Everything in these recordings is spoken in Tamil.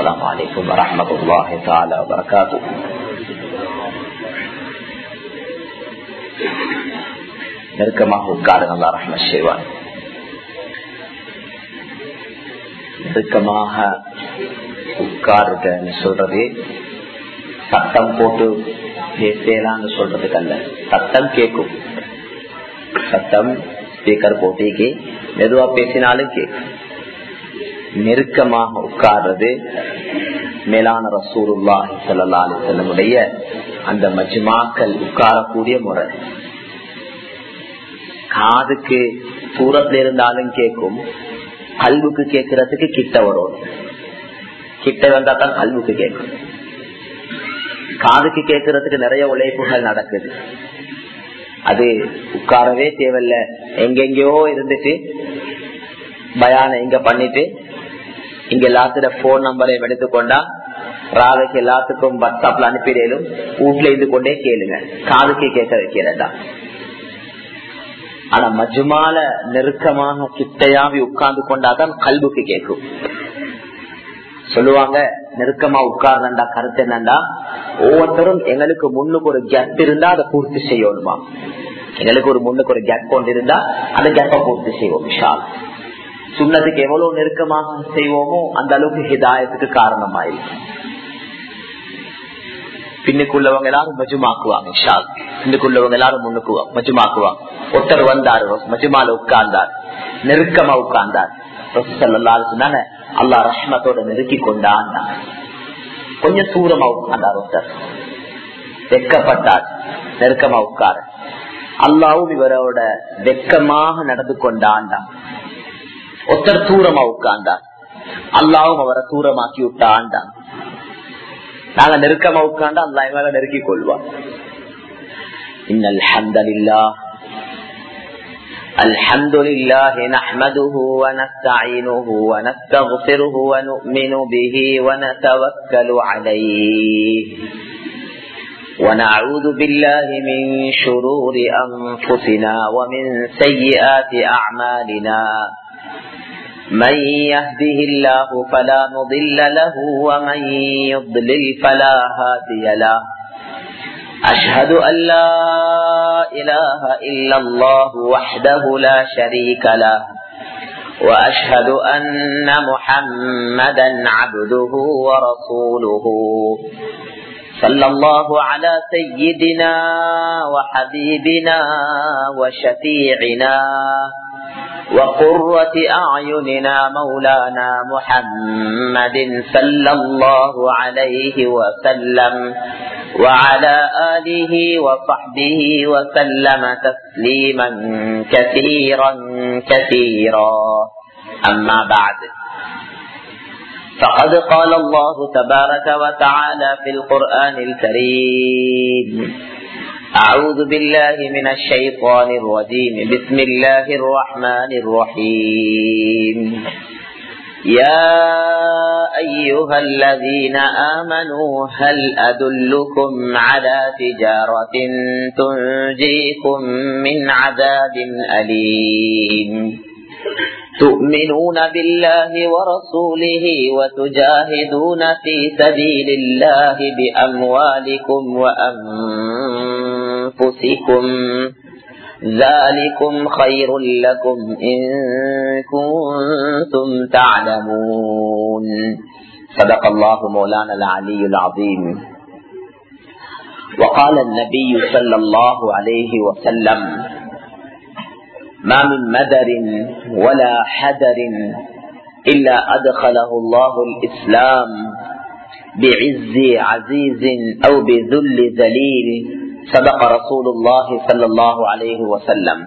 السلام عليكم ورحمة الله تعالى وبركاته நெருக்கமாக உட்காரு நல்லா ரஹ்ம செய்வான் நெருக்கமாக உட்காருன்னு சொல்றது சத்தம் போட்டு பேசலான்னு சொல்றதுக்கு அல்ல சத்தம் கேட்கும் சத்தம் ஸ்பீக்கர் போட்டிக்கு மெதுவா பேசினாலும் கேட்கும் நெருக்கமாக உட்கார்றது மேலான ரசூருல்லாஹி சல்லா அலிசல்லமுடைய அந்த மஜ்மாக்கள் உட்காரக்கூடிய முறை காதுக்கு தூரத்துல இருந்தாலும் கேட்கும் கல்வுக்கு கேட்கறதுக்கு கிட்ட வரும் கிட்ட வந்தா தான் கல்வுக்கு கேட்கும் காதுக்கு கேட்கறதுக்கு நிறைய உழைப்புகள் நடக்குது அது உட்காரவே தேவையில்ல எங்கெங்கயோ இருந்துட்டு பயான இங்க பண்ணிட்டு இங்க எல்லாத்துல போன் நம்பரையும் எடுத்துக்கொண்டா ராவைக்கு எல்லாத்துக்கும் வாட்ஸ்அப்ல அனுப்பிடலும் வீட்டுல இருந்து கொண்டே கேளுங்க காதுக்கு கேட்க வைக்கிறதா ஆனா மஜுமால நெருக்கமாக கிட்டையாவி உட்கார்ந்து கொண்டாதான் கல்புக்கு கேட்கும் சொல்லுவாங்க நெருக்கமா உட்கார்ந்தா கருத்து என்னண்டா ஒவ்வொருத்தரும் எங்களுக்கு முன்னுக்கு ஒரு கேப் இருந்தா அதை பூர்த்தி செய்யணுமா எங்களுக்கு ஒரு முன்னுக்கு ஒரு கேப் கொண்டு இருந்தா அந்த கேப்பை பூர்த்தி செய்வோம் விஷால் சுண்ணத்துக்கு எவ்வளவு நெருக்கமாக செய்வோமோ அந்த அளவுக்கு ஹிதாயத்துக்கு காரணமாயிருக்கும் பின்னுக்குள்ளவங்க எல்லாரும் மஜுமாக்குவாங்க ஷால் பின்னுக்குள்ளவங்க எல்லாரும் முன்னுக்கு மஜுமாக்குவாங்க ஒருத்தர் வந்தாரு மஜுமால உட்கார்ந்தார் நெருக்கமா உட்கார்ந்தார் சொன்னாங்க அல்லா ரஷ்மத்தோட நெருக்கி கொண்டான் கொஞ்சம் தூரமா உட்கார்ந்தார் ஒருத்தர் வெக்கப்பட்டார் நெருக்கமா உட்கார அல்லாவும் இவரோட வெக்கமாக நடந்து கொண்டாண்டான் ஒருத்தர் தூரமா உட்கார்ந்தார் அல்லாவும் அவரை தூரமாக்கி விட்டாண்டான் நாங்க நெருக்கமா உட்கார்ந்து அல்லா மேல நெருக்கி கொள்வார் இன்னல் ஹந்தலில்லா الحمد لله نحمده ونستعينه ونستغفره ونؤمن به ونتوكل عليه ونعوذ بالله من شرور أنفسنا ومن سيئات أعمالنا من يهده الله فلا مضل له ومن يضلل فلا هادي له أشهد أن لا إله إلا الله وحده لا شريك له وأشهد أن محمدا عبده ورسوله صلى الله على سيدنا وحبيبنا وشفيعنا وقرة أعيننا مولانا محمد صلى الله عليه وسلم وعلى آله وصحبه وسلم تسليما كثيرا كثيرا أما بعد فقد قال الله تبارك وتعالى في القرآن الكريم أعوذ بالله من الشيطان الرجيم بسم الله الرحمن الرحيم يا أيها الذين آمنوا هل أدلكم على تجارة تنجيكم من عذاب أليم تؤمنون بالله ورسوله وتجاهدون في سبيل الله بأموالكم وأنفسكم ذلكم خير لكم إن كنتم تعلمون صدق الله مولانا العلي العظيم وقال النبي صلى الله عليه وسلم ما من مدر ولا حدر إلا أدخله الله الإسلام بعز عزيز أو بذل ذليل صدق رسول الله صلى الله عليه وسلم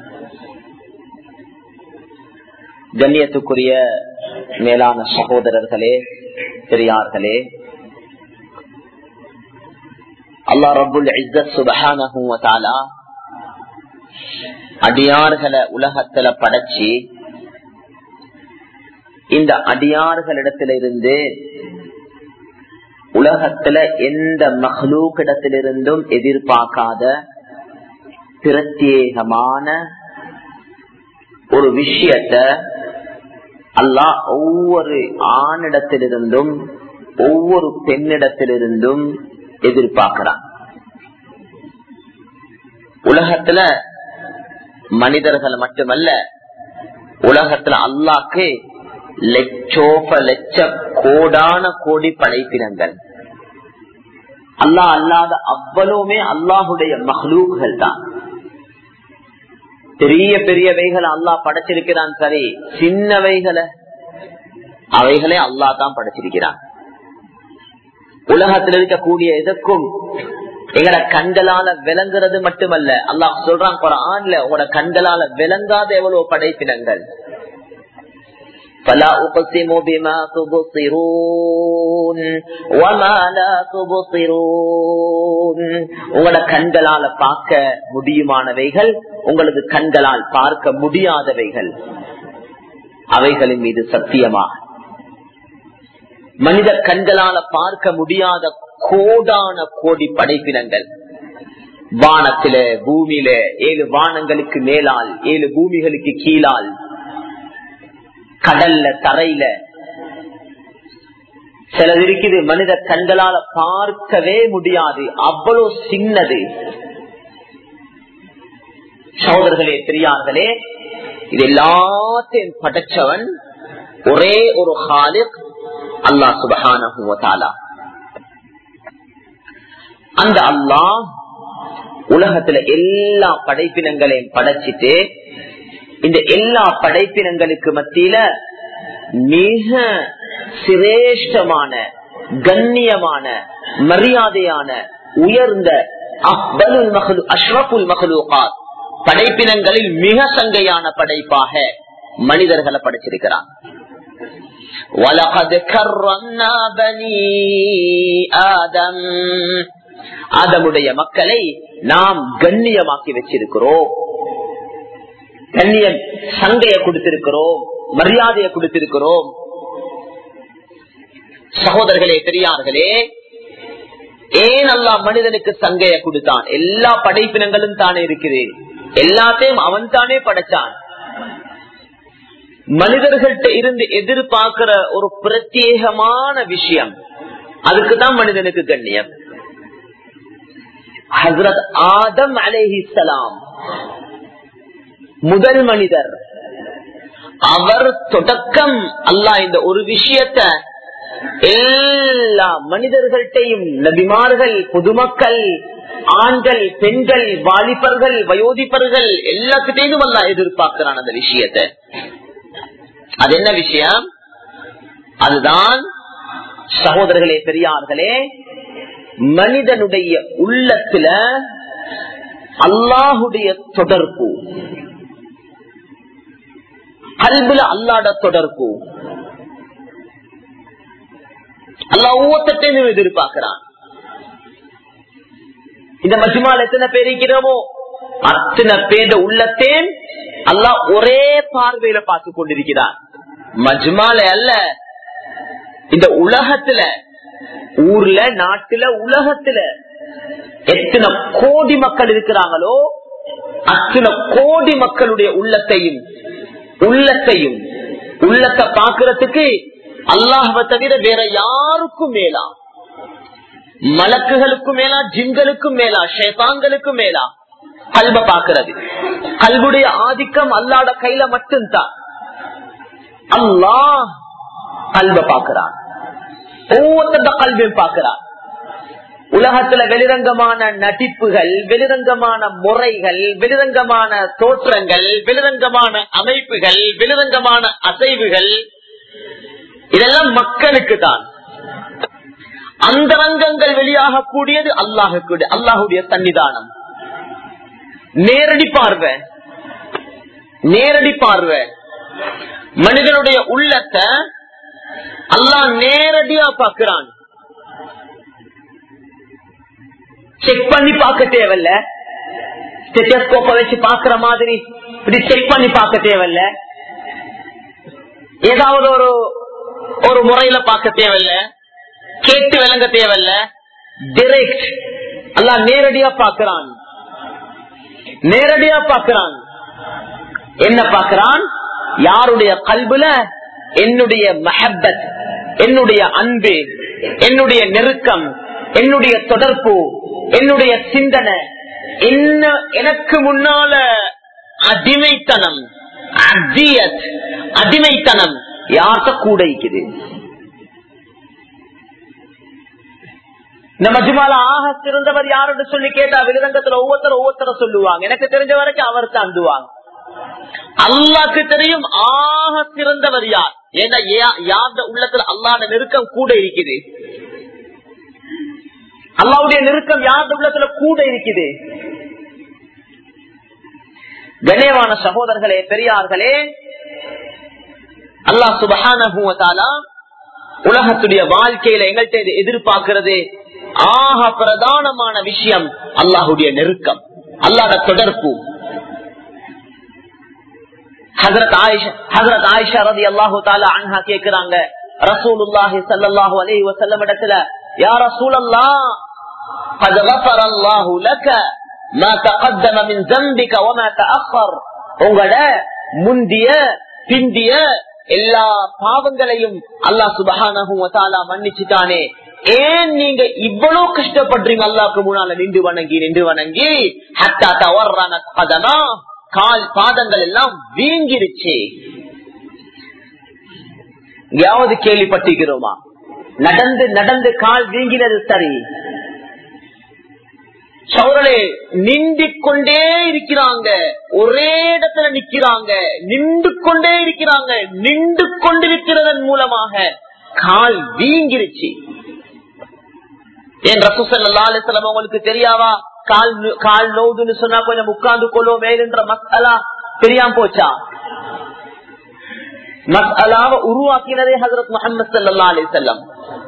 கண்ணியத்துக்குரிய மேலான சகோதரர்களே பெரியார்களே அல்லா ரபுல் இஸ்ஸத் சுபஹானஹு வ தஆலா அடியார்களை உலகத்துல படைச்சி இந்த அடியார்களிடத்திலிருந்து உலகத்துல எந்த மஹ்லூக்கிடத்திலிருந்தும் எதிர்பார்க்காத பிரத்யேகமான ஒரு விஷயத்த அல்லாஹ் ஒவ்வொரு ஆணிடத்திலிருந்தும் ஒவ்வொரு பெண்ணிடத்திலிருந்தும் எதிர்பார்க்கிறான் உலகத்துல மனிதர்கள் மட்டுமல்ல உலகத்துல அல்லாக்கு லட்சோப லட்ச கோடான கோடி படைப்பினங்கள் அல்லாஹ் அல்லாத அவ்வளவுமே அல்லாஹுடைய மஹ்லூக்குகள் தான் பெரிய பெரியவைகளை அல்லாஹ் படைச்சிருக்கிறான் சரி சின்னவைகளை அவைகளை அல்லாஹ் தான் படைச்சிருக்கிறான் உலகத்தில் இருக்கக்கூடிய எதற்கும் எங்கட கண்களால விளங்குறது மட்டுமல்ல அல்லாஹ் சொல்றான் குரான்ல உங்களோட கண்களால விளங்காத எவ்வளவு படைப்பினங்கள் فلا أقسم بما تبصرون وما لا تبصرون உங்களோட கண்களால பார்க்க முடியுமானவைகள் உங்களுக்கு கண்களால் பார்க்க முடியாதவைகள் அவைகளின் மீது சத்தியமாக மனித கண்களால பார்க்க முடியாத கோடான கோடி படைப்பினங்கள் வானத்தில பூமியில ஏழு வானங்களுக்கு மேலால் ஏழு பூமிகளுக்கு கீழால் கடல்ல தரையில சிலது இருக்குது மனித கண்களால பார்க்கவே முடியாது அவ்வளவு சின்னது சகோதரர்களே பெரியார்களே இது எல்லாத்தையும் படைச்சவன் ஒரே ஒரு ஹாலிக் அல்லா சுபகான அந்த அல்லாஹ் உலகத்துல எல்லா படைப்பினங்களையும் படைச்சிட்டு இந்த எல்லா படைப்பினங்களுக்கு மத்தியில மிக சிரேஷ்டமான கண்ணியமான மரியாதையான உயர்ந்த அக்பலுல் மகளு அஷ்ரபுல் மகளூகாத் படைப்பினங்களில் மிக சங்கையான படைப்பாக மனிதர்களை படைச்சிருக்கிறான் وَلَقَدْ كَرَّمْنَا بَنِي آدَمَ ஆதமுடைய மக்களை நாம் கண்ணியமாக்கி வச்சிருக்கிறோம் கண்ணியம் சங்கைய கொடுத்திருக்கிறோம் மரியாதையை கொடுத்திருக்கிறோம் சகோதரர்களே பெரியார்களே ஏன் அல்லா மனிதனுக்கு சங்கைய கொடுத்தான் எல்லா படைப்பினங்களும் தானே இருக்குது எல்லாத்தையும் அவன் தானே படைச்சான் மனிதர்கள்ட்ட இருந்து எதிர்பார்க்கிற ஒரு பிரத்யேகமான விஷயம் அதுக்கு தான் மனிதனுக்கு கண்ணியம் ஹசரத் ஆதம் அலேஹிசலாம் முதல் மனிதர் அவர் தொடக்கம் அல்லாஹ் இந்த ஒரு விஷயத்த எல்லா மனிதர்கள்ட்டையும் நபிமார்கள் பொதுமக்கள் ஆண்கள் பெண்கள் வாலிபர்கள் வயோதிபர்கள் எல்லாத்துட்டையும் அல்லா எதிர்பார்க்கிறான் அந்த விஷயத்த அது என்ன விஷயம் அதுதான் சகோதரர்களே பெரியார்களே மனிதனுடைய உள்ளத்துல அல்லாஹுடைய தொடர்பு கல்புல அல்லாட தொடர்பு அல்லா ஒவ்வொருத்தையும் எதிர்பார்க்கிறான் இந்த மஜ்மால் எத்தனை பேர் இருக்கிறோமோ அத்தனை பேர் உள்ளத்தேன் அல்லா ஒரே பார்வையில பார்த்து கொண்டிருக்கிறான் மஜ்மால அல்ல இந்த உலகத்துல ஊர்ல நாட்டுல உலகத்துல எத்தனை கோடி மக்கள் இருக்கிறாங்களோ அத்தனை கோடி மக்களுடைய உள்ளத்தையும் உள்ளத்தையும் உள்ளத்தை பாக்குறதுக்கு அல்லாஹவை தவிர வேற யாருக்கும் மேலா மலக்குகளுக்கும் மேலா ஜின்களுக்கும் மேலா ஷேதான்களுக்கும் மேலா கல்வ பாக்குறது கல்வுடைய ஆதிக்கம் அல்லாட கையில மட்டும்தான் அல்லாஹ் கல்வ பாக்குறான் ஒவ்வொருத்த கல்வியும் பாக்குறான் உலகத்துல வெளிரங்கமான நடிப்புகள் வெளிரங்கமான முறைகள் வெளிரங்கமான தோற்றங்கள் வெளிரங்கமான அமைப்புகள் வெளிரங்கமான அசைவுகள் இதெல்லாம் மக்களுக்கு தான் அந்த ரங்கங்கள் வெளியாக கூடியது அல்லாஹுக்கு அல்லாஹுடைய சன்னிதானம் நேரடி பார்வை நேரடி பார்வை மனிதனுடைய உள்ளத்தை அல்லாஹ் நேரடியா பார்க்கிறான் செக் பண்ணி பார்க்க தேவையில்ல ஸ்டெட்டஸ்கோப்ப வச்சு பாக்குற மாதிரி இப்படி செக் பண்ணி பார்க்க தேவையில்ல ஏதாவது ஒரு ஒரு முறையில பார்க்க தேவையில்ல கேட்டு விளங்க தேவையில்ல டிரெக்ட் அல்ல நேரடியா பார்க்கிறான் நேரடியா பார்க்கிறான் என்ன பார்க்கிறான் யாருடைய கல்புல என்னுடைய மஹப்பத் என்னுடைய அன்பு என்னுடைய நெருக்கம் என்னுடைய தொடர்பு என்னுடைய சிந்தனை என்ன எனக்கு முன்னால அடிமைத்தனம் அஜியத் அடிமைத்தனம் யார்கிட்ட கூட இருக்குது இந்த மஜுமால ஆக சிறந்தவர் யாருன்னு சொல்லி கேட்டா விருதங்கத்துல ஒவ்வொருத்தர் ஒவ்வொருத்தர சொல்லுவாங்க எனக்கு தெரிஞ்ச வரைக்கும் அவர் தான் அந்துவாங்க அல்லாக்கு தெரியும் ஆக சிறந்தவர் யார் ஏன்னா யார் உள்ளத்துல அல்லாத நெருக்கம் கூட இருக்குது அல்லாவுடைய நெருக்கம் யார் உள்ளத்துல கூட இருக்குது கணேவான சகோதரர்களே பெரியார்களே அல்லா சுபகான உலகத்துடைய வாழ்க்கையில எங்கள்கிட்ட எதிர்பார்க்கிறது ஆக பிரதானமான விஷயம் அல்லாஹுடைய நெருக்கம் அல்லாத தொடர்பு ஹசரத் ஆயிஷா ஹசரத் ஆயிஷா ரதி அல்லாஹு தாலா அன்ஹா கேக்குறாங்க ரசூலுல்லாஹி ஸல்லல்லாஹு அலைஹி வஸல்லம் இடத்துல யா ரசூலல்லாஹ் قد غفر الله لك ما تقدم من ذنبك وما تأخر உங்களோட முந்திய பிந்திய எல்லா பாவங்களையும் அல்லாஹ் சுபஹானஹு வ தஆலா மன்னிச்சுட்டானே ஏன் நீங்க இவ்வளவு கஷ்டப்படுறீங்க அல்லாஹ்க்கு முன்னால நின்று வணங்கி நின்று வணங்கி ஹத்தா தவறான கதனா கால் பாதங்கள் எல்லாம் வீங்கிருச்சு யாவது கேள்விப்பட்டிருக்கிறோமா நடந்து நடந்து கால் வீங்கினது சரி சௌரலே நின்றுக் கொண்டே இருக்கிறாங்க ஒரே இடத்துல நிக்கிறாங்க நின்று கொண்டே இருக்கிறாங்க நின்று கொண்டிருக்கிறதன் மூலமாக கால் வீங்கிருச்சு ஏன் ரசூசல்லாஸ்லம் உங்களுக்கு தெரியாவா கால் கால் நோதுன்னு சொன்னா கொஞ்சம் உட்கார்ந்து கொள்வோம் மேலுன்ற மசாலா தெரியாம போச்சா மசாலாவை உருவாக்கினதே ஹசரத் முகமது சல்லா அலி செல்லம்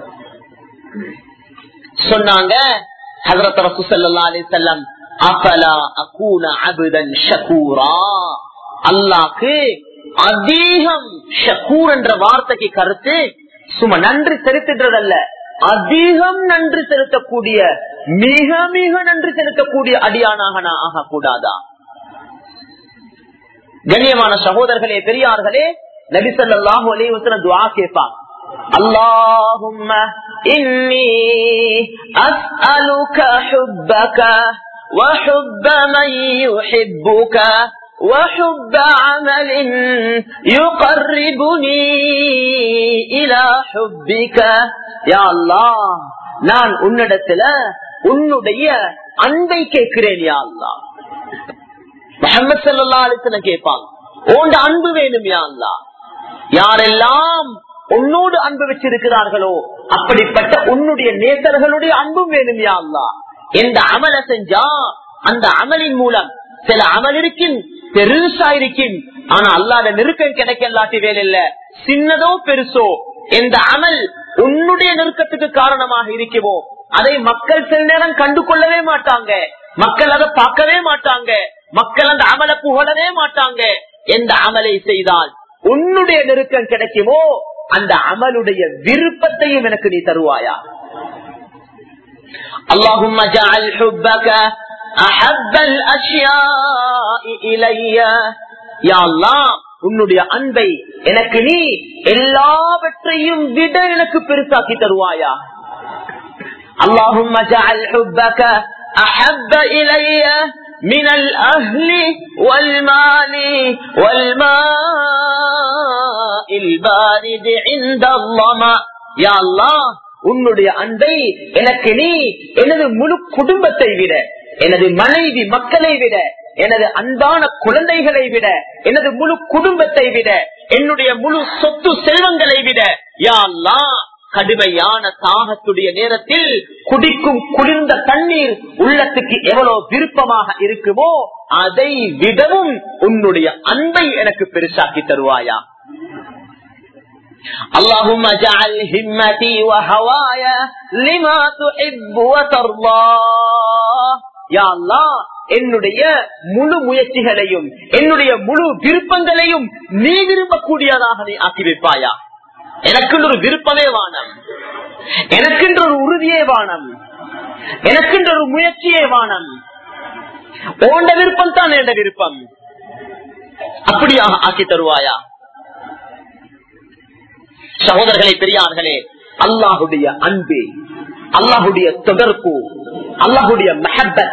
சொன்னாங்க ஹசரத் ரசூ சல்லா அலி செல்லம் அபலா அகூன அபுதன் ஷகூரா அல்லாக்கு அதிகம் ஷகூர் என்ற வார்த்தைக்கு கருத்து சும்மா நன்றி செலுத்துன்றதல்ல அதிகம் நன்றி செலுத்தக்கூடிய மிக மிக நன்றி செலுத்தக்கூடிய அடியானாக நான் ஆகக்கூடாதா கண்ணியமான சகோதரர்களே பெரியார்களே நபிசல்லாஹு அலைவசன துவா கேட்பாங்க اللهم إني أسألك حبك وحب من يحبك وحب عمل يقربني إلى حبك يا الله நான் உன்னிடத்துல உன்னுடைய அன்பை கேட்கிறேன் யா அல்லா முகமது சல்லா அலிசன கேட்பாங்க உண்ட அன்பு வேணும் யா அல்லா யாரெல்லாம் உன்னோடு அன்பு வச்சிருக்கிறார்களோ அப்படிப்பட்ட உன்னுடைய நேசர்களுடைய அன்பும் வேணும் யா அல்லா எந்த அமல செஞ்சா அந்த அமலின் மூலம் சில அமல் இருக்கின் பெருசா இருக்கின் ஆனா அல்லாத நெருக்கம் கிடைக்கலாட்டி வேலை இல்ல சின்னதோ பெருசோ எந்த அமல் உன்னுடைய நெருக்கத்துக்கு காரணமாக இருக்குமோ அதை மக்கள் சில நேரம் கண்டு கொள்ளவே மாட்டாங்க மக்கள் அதை பார்க்கவே மாட்டாங்க மக்கள் அந்த அமலை புகழவே மாட்டாங்க எந்த அமலை செய்தால் உன்னுடைய நெருக்கம் கிடைக்குமோ அந்த அமலுடைய விருப்பத்தையும் எனக்கு நீ தருவாயா اللهم اجعل حبك احب الاشياء الي يا الله உன்னுடைய அன்பை எனக்கு நீ எல்லாவற்றையும் விட எனக்கு பெருசாக்கி தருவாயா اللهم اجعل حبك احب الي من الاهل والمال والماء البارد عند الظما يا الله உன்னுடைய அன்பை எனக்கு நீ எனது முழு குடும்பத்தை விட எனது மனைவி மக்களை விட எனது அன்பான குழந்தைகளை விட எனது முழு குடும்பத்தை விட என்னுடைய முழு சொத்து செல்வங்களை விட யாழ்லா கடுமையான தாகத்துடைய நேரத்தில் குடிக்கும் குளிர்ந்த தண்ணீர் உள்ளத்துக்கு எவ்வளவு விருப்பமாக இருக்குமோ அதை விடவும் உன்னுடைய அன்பை எனக்கு பெருசாக்கி தருவாயா اللهم اجعل همتي وهوايا لما تحب وترضى يا الله என்னுடைய முழு முயற்சிகளையும் என்னுடைய முழு விருப்பங்களையும் நீ விரும்பக்கூடியதாக நீ ஆக்கி வைப்பாயா எனக்குன்ற ஒரு விருப்பமே வானம் எனக்குன்ற ஒரு உறுதியே வானம் எனக்குன்ற ஒரு முயற்சியே வானம் ஓண்ட விருப்பம் தான் என்ற விருப்பம் அப்படியாக ஆக்கி தருவாயா சகோதரர்களே பெரியார்களே அல்லாஹுடைய அன்பு அல்லாஹுடைய தொடர்பு அல்லாஹுடைய மெஹபத்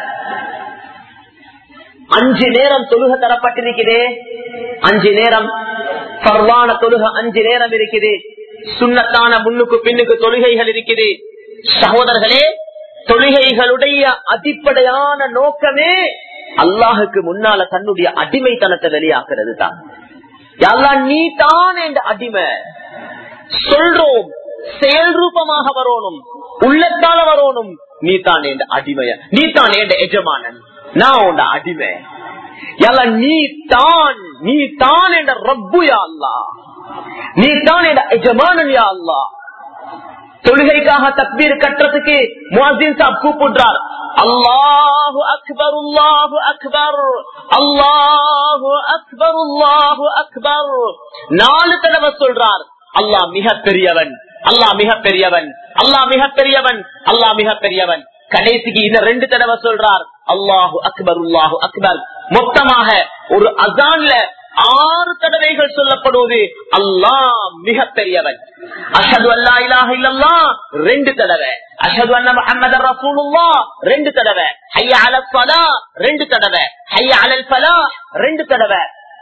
அஞ்சு நேரம் தொழுக தரப்பட்டிருக்கிறே அஞ்சு நேரம் பர்வான தொழுக அஞ்சு நேரம் இருக்குது சுண்ணத்தான முன்னுக்கு பின்னுக்கு தொழுகைகள் இருக்குது சகோதரர்களே தொழுகைகளுடைய அடிப்படையான நோக்கமே அல்லாஹுக்கு முன்னால தன்னுடைய அடிமைத்தனத்தை வெளியாக்குறது தான் எல்லாம் நீ தான் என்ற அடிமை சொல்றோம் செயல் ரூபமாக வரணும் உள்ளத்தால வரணும் நீ தான் என்ற அடிமைய நீ தான் என்ற எஜமானன் நான் உண்ட அடிமை எல்லாம் நீ தான் நீ தான் என்ற ரப்பு யா அல்லா நீ தான் என்ற எஜமானன் யா அல்லா தொழுகைக்காக தக்பீர் கட்டுறதுக்கு முஹின் சாப் கூப்பிடுறார் அல்லாஹு அக்பர் அல்லாஹு அக்பர் அல்லாஹு அக்பர் அல்லாஹு அக்பர் நாலு தடவை சொல்றார் அல்லாஹ் மிக பெரியவன் அல்லாஹ் மிக பெரியவன் அல்லாஹ் மிக பெரியவன் அல்லாஹ் மிக பெரியவன் கடைசிக்கு இந்த ரெண்டு தடவை சொல்றார் அல்லாஹு அக்பர் அல்லாஹு அக்பர் மொத்தமாக ஒரு அசான்ல ஆறு தடவைகள் சொல்லப்படுவது அல்லாஹ் மிக பெரியவன் அஷது அல்லா இலாஹ இல்லல்லா ரெண்டு தடவை அஷது அண்ண முஹம்மது ரசூலுல்லா ரெண்டு தடவை ஹைய அல ஃபலா ரெண்டு தடவை ஹைய அலல் ஃபலா ரெண்டு தடவை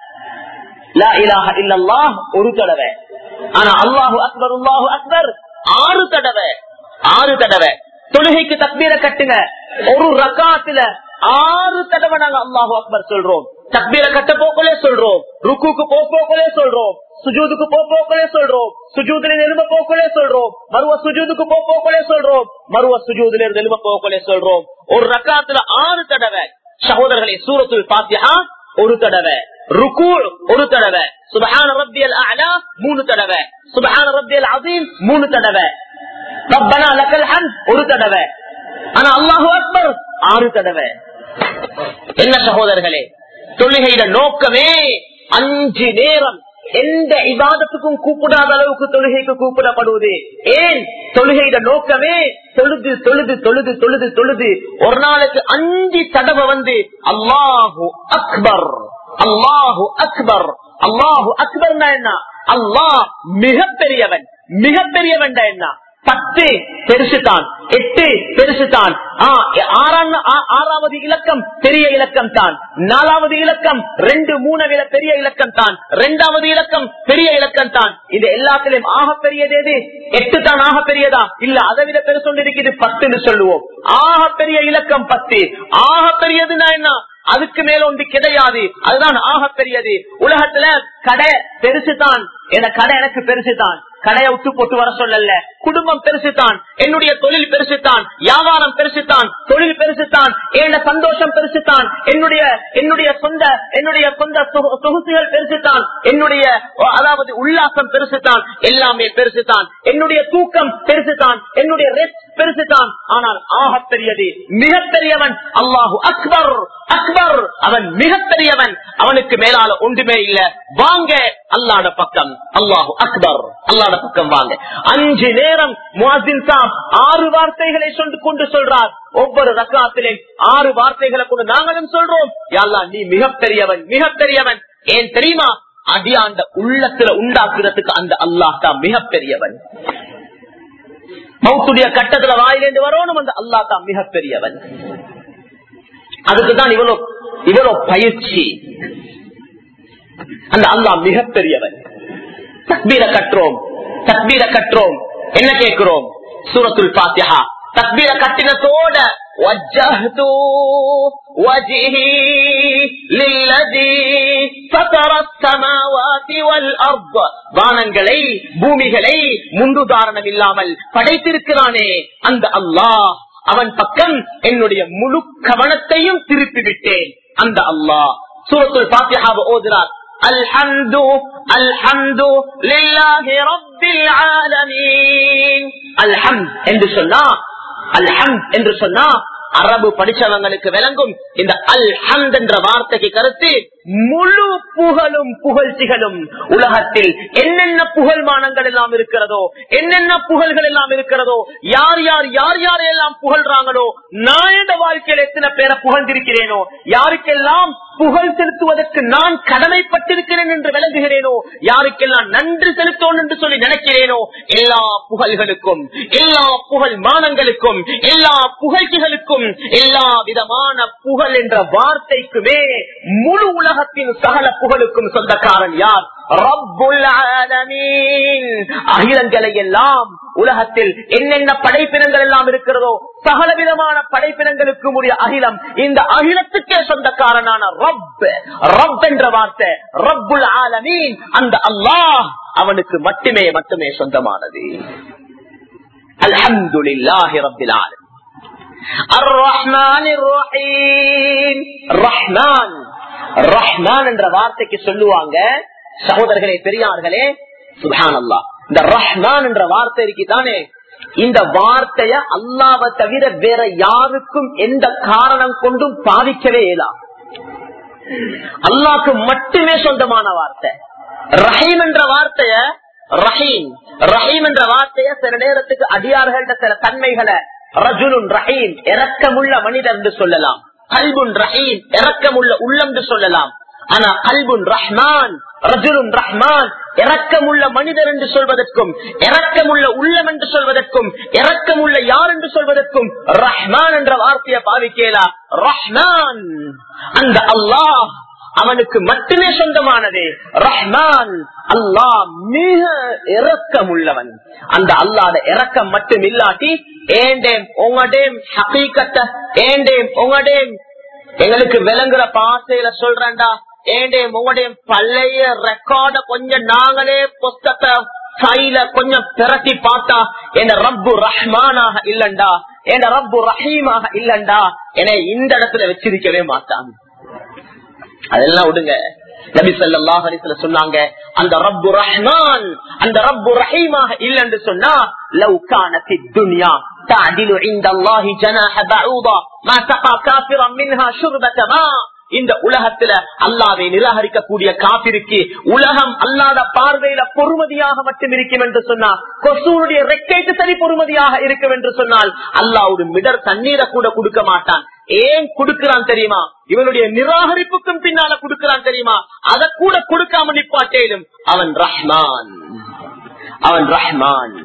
லா இலாஹ இல்லல்லாஹ் ஒரு தடவை ஆனா அல்லாஹு அக்பர் அல்லாஹு அக்பர் ஆறு தடவை ஆறு தடவை தொழுகைக்கு தக்பீர கட்டுங்க ஒரு ரக்காத்துல ஆறு தடவை நாங்க அல்லாஹு அக்பர் சொல்றோம் தக்பீர கட்ட போக்கலே சொல்றோம் ருக்குக்கு போ போக்கலே சொல்றோம் சுஜூதுக்கு போ போக்கலே சொல்றோம் சுஜூதுல எழும போக்கலே சொல்றோம் மறுவ சுஜூதுக்கு போ போக்கலே சொல்றோம் மறுவ சுஜூதுல இருந்து எழும போக்கலே சொல்றோம் ஒரு ரக்காத்துல ஆறு தடவை சகோதரர்களை சூரத்துல் பாத்தியா ஒரு தடவை ருக்கு ஒரு தடவை சுபஹான ரப்பியல் அலா மூணு தடவை சுபஹான ரப்பியல் அதீம் மூணு தடவை ரப்பனா லக்கல் ஹம்த் ஒரு தடவை ஆனா அல்லாஹு அக்பர் ஆறு தடவை என்ன சகோதரர்களே தொழுகையிட நோக்கமே அஞ்சு நேரம் எந்த இபாதத்துக்கும் கூப்பிடாத அளவுக்கு தொழுகைக்கு கூப்பிடப்படுவது ஏன் தொழுகையிட நோக்கமே தொழுது தொழுது தொழுது தொழுது தொழுது ஒரு நாளைக்கு அஞ்சு தடவை வந்து அல்லாஹு அக்பர் அல்லாஹு அக்பர் அல்லாஹு அக்பர் என்ன அல்லாஹ் மிகப்பெரியவன் மிகப்பெரியவன் என்ன பத்து பெருசுதான் எட்டு பெருசுதான் ஆறாவது இலக்கம் பெரிய இலக்கம் தான் நாலாவது இலக்கம் ரெண்டு மூணு பெரிய இலக்கம் தான் இரண்டாவது இலக்கம் பெரிய இலக்கம் தான் இது எல்லாத்திலும் ஆக பெரியது எது எட்டு தான் ஆக பெரியதா இல்ல அதை விட பெருசு இருக்குது பத்துன்னு சொல்லுவோம் ஆக பெரிய இலக்கம் பத்து ஆக பெரியதுன்னா என்ன அதுக்கு மேல ஒன்று கிடையாது அதுதான் ஆக பெரியது உலகத்துல கடை பெருசுதான் என கடை எனக்கு பெருசுதான் கடையை விட்டு போட்டு வர சொல்லல குடும்பம் பெருசுதான் என்னுடைய தொழில் பெருசுதான் வியாபாரம் பெருசுதான் தொழில் பெருசுதான் என்ன சந்தோஷம் பெருசுதான் என்னுடைய என்னுடைய சொந்த என்னுடைய சொந்த சொகுசுகள் பெருசுதான் என்னுடைய அதாவது உல்லாசம் பெருசுதான் எல்லாமே பெருசுதான் என்னுடைய தூக்கம் பெருசுதான் என்னுடைய ரெஸ்ட் பெருசுதான் ஆனால் ஆக பெரியது மிகப்பெரியவன் அல்லாஹு அக்பர் அக்பர் அவன் மிகப்பெரியவன் அவனுக்கு மேலால ஒன்றுமே இல்ல வாங்க அல்லாட பக்கம் அல்லாஹு அக்பர் அல்லாட பக்கம் வாங்க அஞ்சு நேரம் முஹின் சாப் ஆறு வார்த்தைகளை சொல்லி கொண்டு சொல்றார் ஒவ்வொரு ரக்காத்திலே ஆறு வார்த்தைகளை கொண்டு நாங்களும் சொல்றோம் யாழ்லா நீ மிகப்பெரியவன் மிகப்பெரியவன் ஏன் தெரியுமா அடியாண்ட உள்ளத்துல உண்டாக்குறதுக்கு அந்த அல்லாஹ் தான் மிகப்பெரியவன் மௌத்துடைய கட்டத்துல வாயிலேந்து வரணும் அந்த அல்லா தான் மிகப்பெரியவன் அதுக்குதான் இவ்வளவு இவ்வளவு பயிற்சி அந்த அல்லாஹ் மிகப்பெரியவன் தக்பீர கட்டுறோம் தக்பீர கட்டுறோம் என்ன கேட்கிறோம் சூரத்துல் பாத்தியா தக்பீர கட்டினத்தோட وجهت وجهي للذي فطر السماوات والارض வானங்களை பூமிகளை முன்னுதாரணம் இல்லாமல் படைத்திருக்கிறானே அந்த அல்லாஹ் அவன் பக்கம் என்னுடைய முழு கவனத்தையும் திருப்பி விட்டேன் அந்த அல்லாஹ் சூரத்துல் பாத்தியாவை ஓதுறார் الحمد الحمد لله رب العالمين الحمد என்று சொன்னா அல்ஹம் என்று சொன்னா அரபு படிச்சவங்களுக்கு விளங்கும் இந்த அல் ஹம்த் என்ற வார்த்தைக்கு கருத்து முழு புகழும் புகழ்ச்சிகளும் உலகத்தில் என்னென்ன புகழ்மானங்கள் எல்லாம் இருக்கிறதோ என்னென்ன புகழ்கள் எல்லாம் இருக்கிறதோ யார் யார் யார் யார் எல்லாம் புகழ்றாங்களோ நான் இந்த வாழ்க்கையில் எத்தனை பேரை புகழ்ந்திருக்கிறேனோ யாருக்கெல்லாம் புகழ் செலுத்துவதற்கு நான் கடமைப்பட்டிருக்கிறேன் என்று விளங்குகிறேனோ யாருக்கெல்லாம் நன்றி செலுத்தோம் என்று சொல்லி நினைக்கிறேனோ எல்லா புகழ்களுக்கும் எல்லா புகழ் மானங்களுக்கும் எல்லா புகழ்ச்சிகளுக்கும் எல்லா விதமான புகழ் என்ற வார்த்தைக்குமே முழு உலகத்தின் சகல புகழுக்கும் சொந்தக்காரன் யார் ரப்புல் ஆலமீன் அகிலங்களை எல்லாம் உலகத்தில் என்னென்ன படைப்பினங்கள் எல்லாம் இருக்கிறதோ சகல விதமான படைப்பினங்களுக்கு உரிய அகிலம் இந்த அகிலத்துக்கே சொந்தக்காரனான ரப் ரப் என்ற வார்த்தை ரப்புல் ஆலமீன் அந்த அல்லாஹ் அவனுக்கு மட்டுமே மட்டுமே சொந்தமானது அல்ஹம்துலில்லாஹி ரப்பில் ஆலமீன் الرحمن الرحيم ரஹ்மான் ரஹ்மான் என்ற வார்த்தைக்கு சொல்லுவாங்க சகோதரர்களே பெரியார்களே சுபான் அல்லா இந்த ரஹ்மான் என்ற வார்த்தை இருக்குதானே இந்த வார்த்தைய அல்லாவை தவிர வேற யாருக்கும் எந்த காரணம் கொண்டும் பாதிக்கவே இயலாம் அல்லாக்கு மட்டுமே சொந்தமான வார்த்தை ரஹீம் என்ற வார்த்தைய ரஹீம் ரஹீம் என்ற வார்த்தைய சில நேரத்துக்கு அடியார்கள்ட்ட சில தன்மைகளை ரஜுலுன் ரஹீம் இறக்கமுள்ள மனிதர் என்று சொல்லலாம் கல்புன் ரஹீம் இறக்கமுள்ள உள்ளம் என்று சொல்லலாம் ஆனா கல்புன் ரஹ்மான் ரஜுலுன் ரஹ்மான் இறக்கமுள்ள மனிதர் என்று சொல்வதற்கும் இறக்கமுள்ள உள்ளம் என்று சொல்வதற்கும் இறக்கமுள்ள யார் என்று சொல்வதற்கும் ரஹ்மான் என்ற வார்த்தையை பாவிக்கலா ரஹ்மான் அந்த அல்லாஹ் அவனுக்கு மட்டுமே சொந்தமானது ரஹ்மான் அல்லாஹ் மிக இரக்கம் உள்ளவன் அந்த அல்லாத இரக்கம் மட்டும் இல்லாட்டி ஏண்டேம் உங்கடேம் ஹகீக்கத்த ஏண்டேம் உங்கடேம் எங்களுக்கு விளங்குற பாசையில சொல்றேன்டா ஏண்டேம் உங்கடேம் பழைய ரெக்கார்ட கொஞ்சம் நாங்களே புஸ்தக ஃபைல கொஞ்சம் திரட்டி பார்த்தா என் ரப்பு ரஹ்மானாக இல்லண்டா என் ரப்பு ரஹீமாக இல்லண்டா என இந்த இடத்துல வச்சிருக்கவே மாட்டான் அதெல்லாம் விடுங்க நபி ஸல்லல்லாஹு அலைஹி வஸல்லம் சொன்னாங்க அந்த ரப்பு ரஹ்மான் அந்த ரப்பு ரஹீமாக இல்லன்னு சொன்னா லவ் கானத் துன்யா تعدل عند الله جناح بعوضة ما سقى كافرا منها شربة ماء இந்த உலகத்துல அல்லாவை நிராகரிக்கக்கூடிய காப்பிற்கு உலகம் அல்லாத பார்வையில பொறுமதியாக மட்டும் இருக்கும் என்று சொன்னால் கொசூனுடைய ரெக்கைக்கு சரி பொறுமதியாக இருக்கும் என்று சொன்னால் அல்லாஹ் ஒரு மிடர் தண்ணீரை கூட கொடுக்க மாட்டான் ஏன் கொடுக்கிறான் தெரியுமா இவனுடைய நிராகரிப்புக்கும் பின்னால கொடுக்கிறான் தெரியுமா அதை கூட கொடுக்காம நிப்பாட்டேலும் அவன் ரஹ்மான் அவன் ரஹ்மான்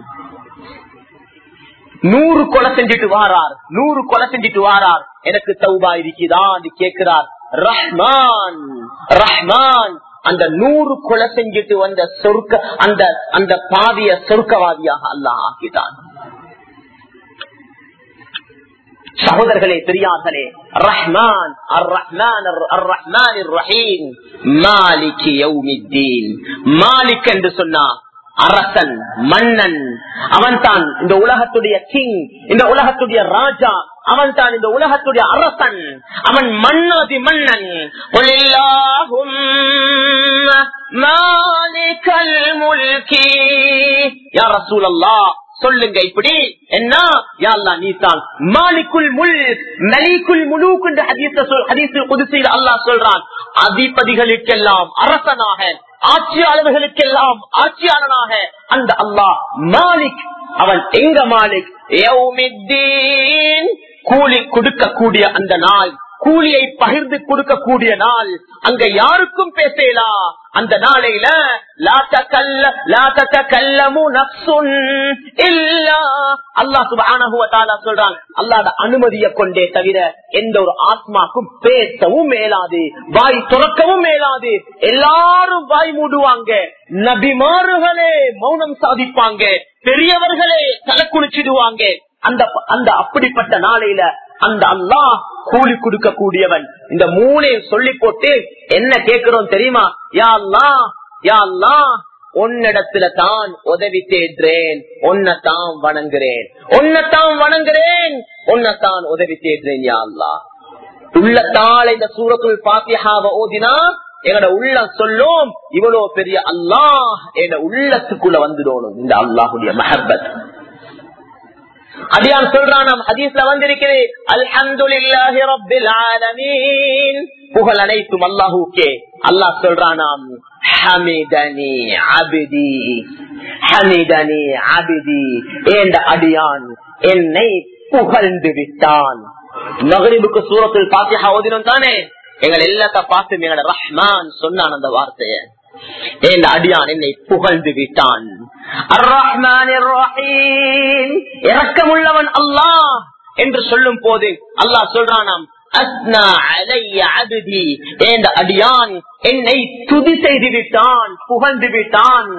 நூறு கொலை செஞ்சுட்டு வாரார் நூறு கொலை செஞ்சுட்டு வாரார் எனக்கு தௌபா இருக்குதான் கேட்கிறார் ரஹ்மான் ரஹ்மான் அந்த நூறு கொலை செஞ்சுட்டு வந்த சொர்க்க அந்த அந்த பாதிய சொர்க்கவாதியாக அல்லாஹ் ஆக்கிட்டான் சகோதரர்களே பெரியார்களே ரஹ்மான் அர் ரஹ்மான் அர் ரஹ்மான் ரஹீம் மாலிக் யௌமித்தீன் மாலிக் என்று சொன்னா அரசன் மன்னன் அவன் தான் இந்த உலகத்துடைய கிங் இந்த உலகத்துடைய ராஜா அவன் தான் இந்த உலகத்துடைய அரசன் அவன் மன்னாதி மன்னன் மாலிகல் முல்கி யார் ரசூல் சொல்லுங்க இப்படி என்ன யாழ்லா நீ தான் மாலிக்குள் முல் மலிக்குள் முழுக்கு என்று ஹதீஸில் புதுசையில் அல்லாஹ் சொல்றான் அதிபதிகளுக்கெல்லாம் அரசனாக ஆட்சியாளர்களுக்கெல்லாம் ஆட்சியாளனாக அந்த அல்லாஹ் மாலிக் அவன் எங்க மாலிக் கூலி கொடுக்கக்கூடிய அந்த நாள் கூலியை பகிர்ந்து கொடுக்கக்கூடிய நாள் அங்க யாருக்கும் பேசலா அந்த நாளையில சொல்றான் அல்லாத அனுமதியை கொண்டே தவிர எந்த ஒரு ஆத்மாக்கும் பேசவும் மேலாது வாய் துறக்கவும் மேலாது எல்லாரும் வாய் மூடுவாங்க நபிமாறுகளே மௌனம் சாதிப்பாங்க பெரியவர்களே தலை குளிச்சிடுவாங்க அந்த அந்த அப்படிப்பட்ட நாளையில அந்த அல்லாஹ் கூலி கொடுக்க கூடியவன் இந்த மூணையும் சொல்லி போட்டு என்ன கேட்கிறோம் தெரியுமா யா அல்லா யா அல்லா உன்னிடத்துல தான் உதவி தேடுறேன் உன்னைத்தான் வணங்குறேன் உன்னைத்தான் வணங்குறேன் உன்னைத்தான் உதவி தேடுறேன் யா அல்லா உள்ளத்தால் இந்த சூரத்துள் பாத்தியாவ ஓதினா எங்கட உள்ளம் சொல்லும் இவ்வளவு பெரிய அல்லாஹ் எங்க உள்ளத்துக்குள்ள வந்துடணும் இந்த அல்லாஹுடைய மஹபத் அடியான் சொல்றான் ஹதீஸ்ல வந்திருக்கிறேன் அல்ஹம்துலில்லாஹி ரப்பில் ஆலமீன் புகழ் அனைத்தும் அல்லாஹுக்கே அல்லாஹ் சொல்றானாம் ஹமிதனி அபிதி ஹமிதனி அபிதி ஏண்ட அடியான் என்னை புகழ்ந்து விட்டான் மகரிபுக்கு சூரத்தில் பாத்தியா ஓதினோம் தானே எங்களை எல்லாத்த பார்த்து எங்களோட ரஹ்மான் சொன்னான் அந்த வார்த்தைய ஏன் அடியான் என்னை புகழ்ந்து விட்டான் இறக்கமுள்ளவன் அல்லாஹ் என்று சொல்லும் போது அல்லாஹ் சொல்றானாம் அஸ்னா அலைய அபிதி என்ற அடியான் என்னை துதி செய்து விட்டான் புகழ்ந்து விட்டான்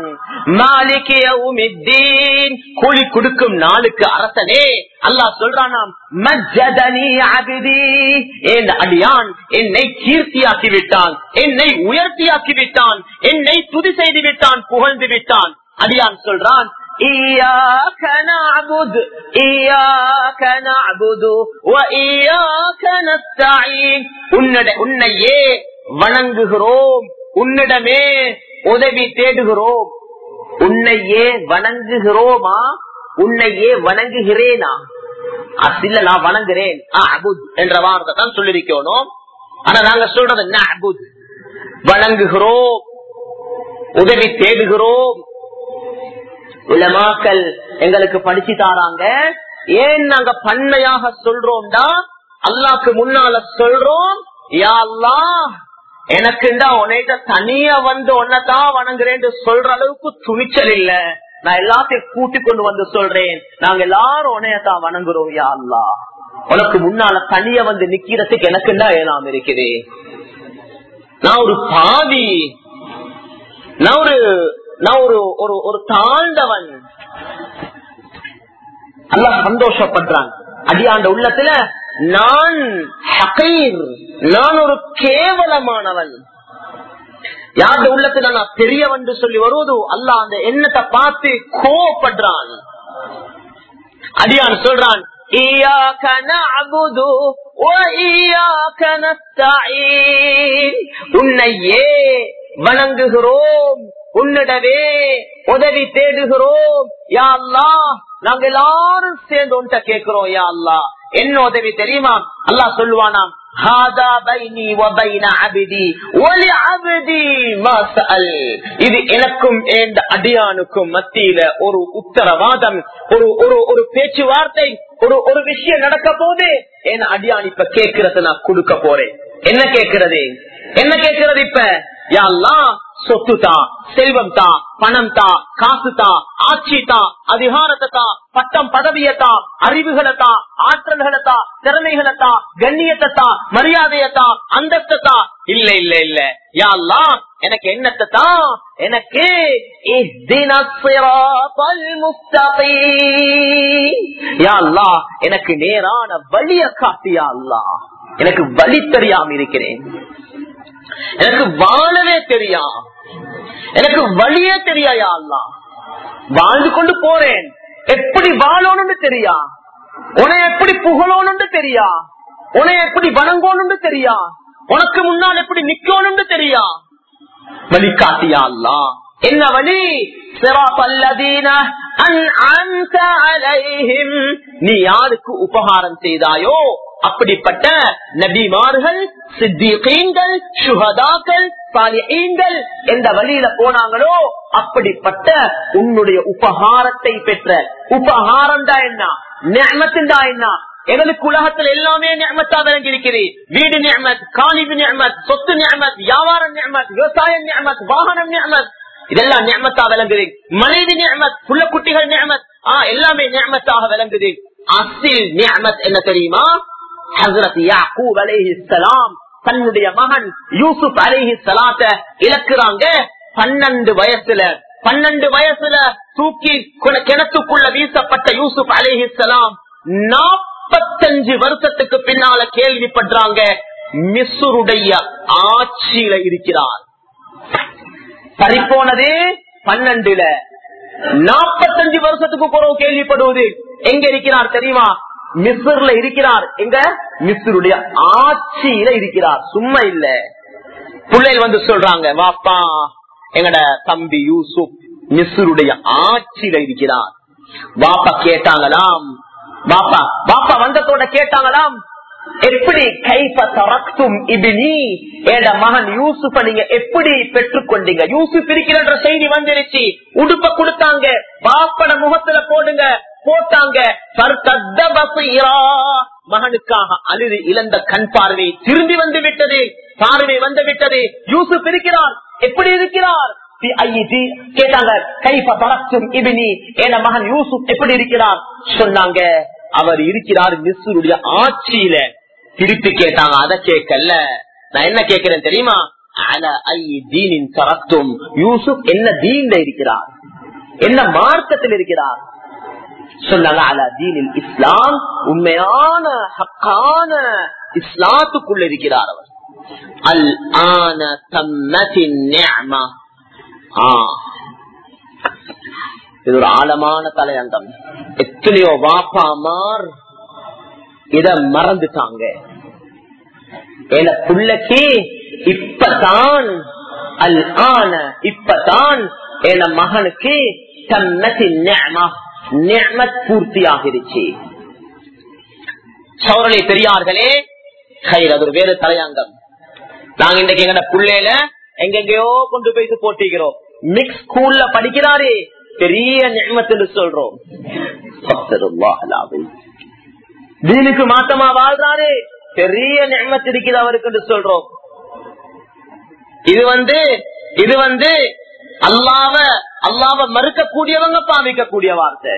மாலிகேன் கூலி கொடுக்கும் நாளுக்கு அரசனே அல்லாஹ் சொல்றானாம் மஜ்ஜதனி அபிதி என்ற அடியான் என்னை கீர்த்தியாக்கி விட்டான் என்னை உயர்த்தியாக்கி விட்டான் என்னை துதி செய்து விட்டான் புகழ்ந்து விட்டான் அடியான் சொல்றான் إياك نعبد إياك نعبد وإياك نستعين உன்னையே வணங்குகிறோம் உன்னிடமே உதவி தேடுகிறோம் உன்னையே வணங்குகிறோமா உன்னையே வணங்குகிறேனா அசில்ல நான் வணங்குறேன் அபுத் என்ற வார்த்தை தான் சொல்லிருக்கணும் ஆனா நாங்க சொல்றது அபுத் வணங்குகிறோம் உதவி தேடுகிறோம் உலமாக்கள் எங்களுக்கு படிச்சு தாராங்க ஏன் நாங்க பன்மையாக சொல்றோம்டா அல்லாக்கு முன்னால சொல்றோம் யா அல்லா எனக்குண்டா உன்னைட்ட தனியா வந்து உன்னதான் வணங்குறேன் சொல்ற அளவுக்கு துணிச்சல் இல்ல நான் எல்லாத்தையும் கூட்டி கொண்டு வந்து சொல்றேன் நாங்க எல்லாரும் உன்னையத்தான் வணங்குறோம் யா அல்லா உனக்கு முன்னால தனியா வந்து நிக்கிறதுக்கு எனக்குண்டா ஏனாம் இருக்குது நான் ஒரு பாவி நான் ஒரு நான் ஒரு ஒரு ஒரு தாழ்ந்தவன் அல்லாஹ் சந்தோஷப்படுறான் அடியாண்ட உள்ளத்துல நான் ஹகீர் நான் ஒரு கேவலமானவன் யாருடைய உள்ளத்துல நான் பெரியவன் சொல்லி வருவது அல்லாஹ் அந்த எண்ணத்தை பார்த்து கோவப்படுறான் அடியான் சொல்றான் إياك نعبد وإياك نستعين உன்னையே வணங்குகிறோம் உன்னிடவே உதவி தேடுகிறோம் யா அல்லா நாங்க எல்லாரும் சேர்ந்து உன்ட்ட கேட்கிறோம் யா அல்லா என்ன உதவி தெரியுமா அல்லாஹ் சொல்லுவானாம் இது எனக்கும் அடியானுக்கும் மத்தியில ஒரு உத்தரவாதம் ஒரு ஒரு ஒரு பேச்சுவார்த்தை ஒரு ஒரு விஷயம் நடக்க போது என் அடியான் இப்ப கேட்கறது நான் கொடுக்க போறேன் என்ன கேட்கிறது என்ன கேட்கிறது இப்ப யாழ்லாம் சொத்து தான் செல்வம் தான் பணம் தான் காசு தான் ஆட்சி தான் அதிகாரத்தை தான் பட்டம் பதவியை தான் அறிவுகளை தான் ஆற்றல்களை தான் திறமைகளை தான் கண்ணியத்தை தான் மரியாதையை தான் அந்தஸ்தை தான் இல்ல இல்ல இல்ல யாழ்லாம் எனக்கு என்னத்தை தான் எனக்கு எனக்கு நேரான வழிய காட்டியா அல்லா எனக்கு வழி தெரியாம இருக்கிறேன் எனக்கு வாழவே தெரியா எனக்கு வழியே தெரியாயா அல்லா வாழ்ந்து கொண்டு போறேன் எப்படி வாழணும்னு தெரியா உன எப்படி புகழணும்னு தெரியா உன எப்படி வணங்கணும்னு தெரியா உனக்கு முன்னால் எப்படி நிக்கணும்னு தெரியா வழி காட்டியா அல்லா என்ன வழி நீ யாருக்கு உபகாரம் செய்தாயோ அப்படிப்பட்ட நபிமார்கள் சித்திகீன்கள் சுகதாக்கள் சாலிஹீன்கள் எந்த வழியில போனாங்களோ அப்படிப்பட்ட உன்னுடைய உபகாரத்தை பெற்ற உபகாரம் தான் என்ன நியமத்தின் தான் என்ன எங்களுக்கு உலகத்தில் எல்லாமே நியமத்தா விளங்கி இருக்கிறது வீடு நியமத் காணிவு நியமத் சொத்து நியமத் வியாபார நியமத் விவசாய நியமத் வாகனம் நியமத் இதெல்லாம் நியமத்தா விளங்குது மனைவி நியமத் புள்ள குட்டிகள் நியமத் ஆஹ் எல்லாமே நியமத்தாக விளங்குது அசில் நியமத் என்ன தெரியுமா ஹசரத் யாக்கூப் அலேஹிஸ்லாம் தன்னுடைய மகன் யூசுப் அலேஹி சலாத்த இழக்கிறாங்க பன்னெண்டு வயசுல பன்னெண்டு வயசுல தூக்கி கிணத்துக்குள்ள வீசப்பட்ட யூசுப் அலேஹிஸ்லாம் நாற்பத்தஞ்சு வருஷத்துக்கு பின்னால கேள்விப்படுறாங்க மிஸ்ருடைய ஆட்சியில இருக்கிறார் சரிப்போனது பன்னெண்டுல நாற்பத்தஞ்சு வருஷத்துக்கு குறவு கேள்விப்படுவது எங்க இருக்கிறார் தெரியுமா மிஸ்ர்ல இருக்கிறார் எங்க மிஸ்ருடைய ஆட்சியில இருக்கிறார் சும்மா இல்ல பிள்ளைகள் வந்து சொல்றாங்க வாப்பா எங்கட தம்பி யூசுப் மிஸ்ருடைய ஆட்சியில இருக்கிறார் வாப்பா கேட்டாங்களாம் பாப்பா பாப்பா வந்தத்தோட கேட்டாங்களாம் எப்படி கைப்ப தரக்தும் இபினி என் மகன் யூசுப்ப நீங்க எப்படி பெற்றுக்கொண்டீங்க யூசுப் இருக்கிறன்ற செய்தி வந்துருச்சு உடுப்ப கொடுத்தாங்க பாப்பட முகத்துல போடுங்க போட்டாங்க ஃபர்தத்த பஸீரா. மகனுக்காக அழுது இழந்த கண் பார்வை திரும்பி வந்து விட்டது பார்வை வந்து விட்டது யூசுப் இருக்கிறார் எப்படி இருக்கிறார் பி ஐஇதி. கேட்டாங்க கைப்ப தரக்தும் இபினி என் மகன் யூசுப் எப்படி இருக்கிறார் சொன்னாங்க அவர் இருக்கிறார் மிஸ்ருடைய ஆட்சியில திருப்பி கேட்டாங்க அதை கேட்கல நான் என்ன கேட்கிறேன் தெரியுமா அல ஐ தீனின் தரத்தும் யூசுப் என்ன தீன்ல இருக்கிறார் என்ன மார்க்கத்தில் இருக்கிறார் சொன்னாங்க அல தீனில் இஸ்லாம் உண்மையான ஹக்கான இஸ்லாத்துக்குள்ள இருக்கிறார் அவர் அல் ஆன தம்மத்தின் நிஅமா. ஆ. இது ஒரு ஆழமான தலையங்கம் எத்தனையோ வாப்பாமார் இத மறந்துட்டாங்க என புள்ளக்கு இப்பதான் அல் ஆன இப்பதான் என மகனுக்கு தன்னத்தின் நியமத் பூர்த்தி ஆகிருச்சு சௌரலை பெரியார்களே கயிறு அது ஒரு வேறு தலையாங்கம் நாங்க இன்றைக்கு எங்க புள்ளையில எங்கெங்கயோ கொண்டு போயிட்டு போட்டிக்கிறோம் மிக்ஸ் ஸ்கூல்ல படிக்கிறாரே பெரிய நியமத்தில் சொல்றோம் அஸ்தகுல்லாஹ் அல்-அஸீம். தீனுக்கு மாத்தமா வாழ்றாரே பெரிய நியமத் இருக்குது அவருக்கு என்று சொல்றோம் இது வந்து இது வந்து அல்லாவ அல்லாவ மறுக்கக்கூடியவங்க பாவிக்கக்கூடிய வார்த்தை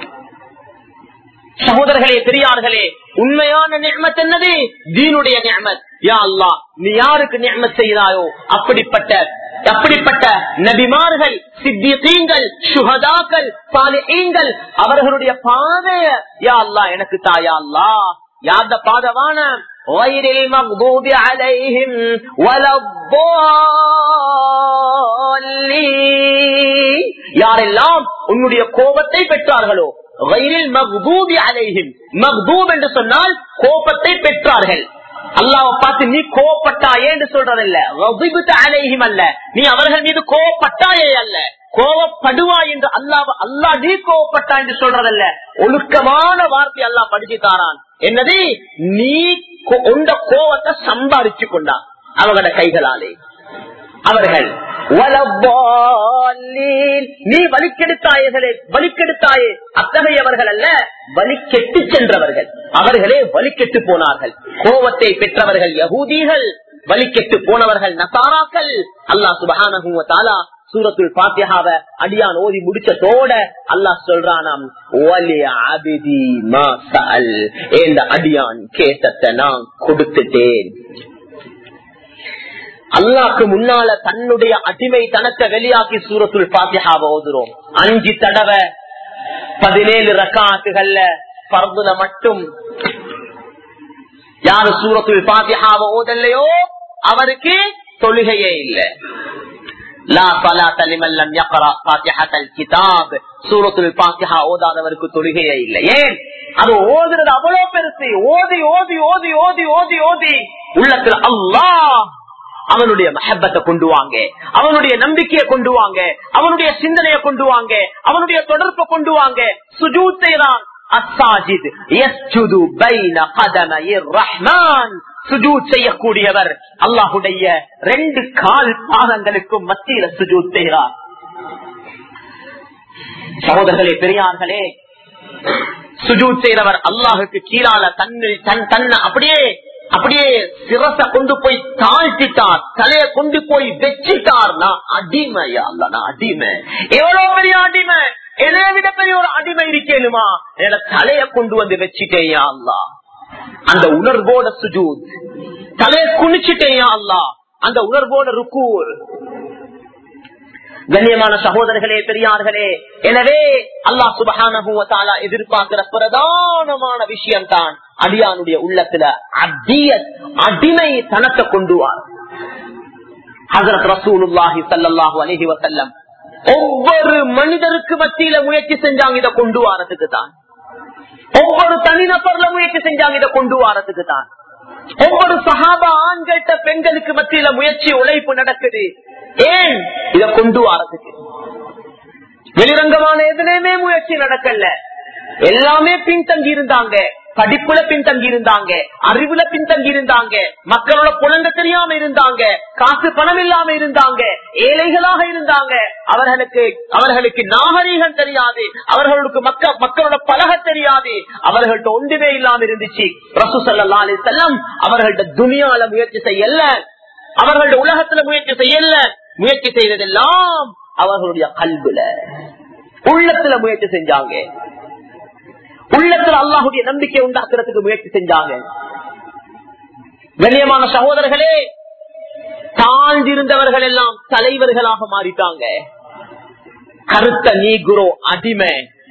சகோதரர்களே பெரியார்களே உண்மையான நியமத் என்னது தீனுடைய நியமத் யா அல்லா நீ யாருக்கு நியமத் செய்தாயோ அப்படிப்பட்ட அப்படிப்பட்ட நபிமார்கள் சித்தியங்கள் சுகதாக்கள் சாலிஹீன்கள் அவர்களுடைய பாதைய யா அல்லா எனக்கு தாயா அல்லா யார்த பாதவான غير المغضوب عليهم ولا الضالين யாரெல்லாம் உன்னுடைய கோபத்தை பெற்றார்களோ வயிறில் மக்தூபி அலைஹிம் மக்தூப் என்று சொன்னால் கோபத்தை பெற்றார்கள் அல்லாவை பார்த்து நீ கோவப்பட்டாயே என்று சொல்றதல்ல வகிபுத்த அலைஹிம் அல்ல நீ அவர்கள் மீது கோவப்பட்டாயே அல்ல கோவப்படுவாய் என்று அல்லாஹ் அல்லா நீ கோவப்பட்டா என்று சொல்றதல்ல ஒழுக்கமான வார்த்தை அல்லாஹ் படிச்சு தாரான் என்னது நீ கோ- உண்ட கோவத்தை சம்பாதிச்சு கொண்டான் அவங்களோட கைகளாலே அவர்கள் வலப்பாலீன். நீ வலிக்கெடுத்தாயர்களே வலிக்கெடுத்தாயே அத்தகையவர்கள் அல்ல வலிக்கெட்டு சென்றவர்கள் அவர்களே வலிக்கெட்டு போனார்கள் கோபத்தை பெற்றவர்கள் யகூதிகள் வலிக்கெட்டு போனவர்கள் நசாராக்கள் அல்லாஹ் சுபஹானஹு வ தஆலா சூரத்துல் பாத்தியாவ அடியான் ஓதி முடிச்சதோட அல்லாஹ் சொல்றானாம் "வலி அபிதி மா சஅல்." இந்த அடியான் கேட்டத்தை நான் கொடுத்துட்டேன் அல்லாக்கு முன்னால தன்னுடைய அடிமை தனத்தை வெளியாக்கி சூரத்துல் பாத்தியாவை ஓதுறோம் அஞ்சு தடவை பதினேழு ரக்காத்துகள்ல பர்துல மட்டும் யாரு சூரத்துல் பாத்தியாவை ஓதல்லையோ அவருக்கு தொழுகையே இல்லை லா ஸலாத்த லிமன் லம் யக்ரா ஃபாத்திஹத்தல் கிதாப் சூரத்துல் ஃபாத்திஹா ஓதாதவருக்கு தொழுகையே இல்லை ஏன் அது ஓதுறது அவ்வளவு பெருசு ஓதி ஓதி ஓதி ஓதி ஓதி ஓதி உள்ளத்துல அல்லாஹ் அவனுடைய மஹப்பத்தை கொண்டு வாங்க அவனுடைய நம்பிக்கையை கொண்டு வாங்க அவனுடைய சிந்தனையை கொண்டு வாங்க அவனுடைய தொடர்பை கொண்டு வாங்க சுஜூத் செய்யறான் அசாஜித் யஸ்ஜுது பைன கதமயிர் ரஹ்மான் சுஜூத் செய்யக்கூடியவர் அல்லாஹுடைய ரெண்டு கால் பாதங்களுக்கும் மத்தியில சுஜூத் செய்கிறார் சகோதரர்களே பெரியார்களே சுஜூத் செய்தவர் அல்லாஹுக்கு கீழால தன்னை தன் தன்னை அப்படியே அப்படியே சிரச கொண்டு போய் தாழ்த்திட்டார் தலைய கொண்டு போய் வச்சிட்டார் நான் அடிமையா அல்ல நான் அடிமை எவ்வளவு பெரிய அடிமை என்னை விட பெரிய ஒரு அடிமை இருக்கேனுமா என தலைய கொண்டு வந்து வச்சிட்டேயா அல்லா அந்த உணர்வோட சுஜூத் தலைய குனிச்சிட்டேயா அல்லா அந்த உணர்வோட ருக்கூர் கண்ணியமான சகோதரர்களே பெரியார்களே எனவே அல்லாஹ் சுபஹான எதிர்பார்க்கிற பிரதானமான விஷயம் தான் அடியானுடைய உள்ளத்துல அடிய அடிமை தனத்தை கொண்டு வார் ஹசரத் ரசூலுல்லாஹி ஸல்லல்லாஹு அலைஹி வஸல்லம் ஒவ்வொரு மனிதருக்கு மத்தியில முயற்சி செஞ்சாங்க இதை கொண்டு வாரத்துக்கு தான் ஒவ்வொரு தனிநபர்ல முயற்சி செஞ்சாங்க இதை கொண்டு வாரத்துக்கு தான் ஒவ்வொரு சகாபா ஆண்கள்ட்ட பெண்களுக்கு மத்தியில முயற்சி உழைப்பு நடக்குது ஏன் இத கொண்டு வாரத்துக்கு வெளிரங்கமான எதுலையுமே முயற்சி நடக்கல எல்லாமே பின்தங்கி இருந்தாங்க படிப்புல பின்தங்கி இருந்தாங்க அறிவுல பின்தங்கி இருந்தாங்க மக்களோட புலங்க தெரியாம இருந்தாங்க காசு பணம் இல்லாம இருந்தாங்க ஏழைகளாக இருந்தாங்க அவர்களுக்கு அவர்களுக்கு நாகரீகம் தெரியாது அவர்களுக்கு மக்க மக்களோட பழக தெரியாது அவர்கள்ட்ட ஒன்றுமே இல்லாம இருந்துச்சு ரசூ சல்லா அலி செல்லம் அவர்கள்ட்ட துனியால முயற்சி செய்யல அவர்களுடைய உலகத்துல முயற்சி செய்யல முயற்சி செய்ததெல்லாம் அவர்களுடைய கல்வில உள்ளத்துல முயற்சி செஞ்சாங்க உள்ளத்துல அல்லாஹுடைய நம்பிக்கை உண்டாக்குறதுக்கு முயற்சி செஞ்சாங்க கண்ணியமான சகோதரர்களே தாழ்ந்திருந்தவர்கள் எல்லாம் தலைவர்களாக மாறிட்டாங்க கருத்த நீகுரோ அடிமை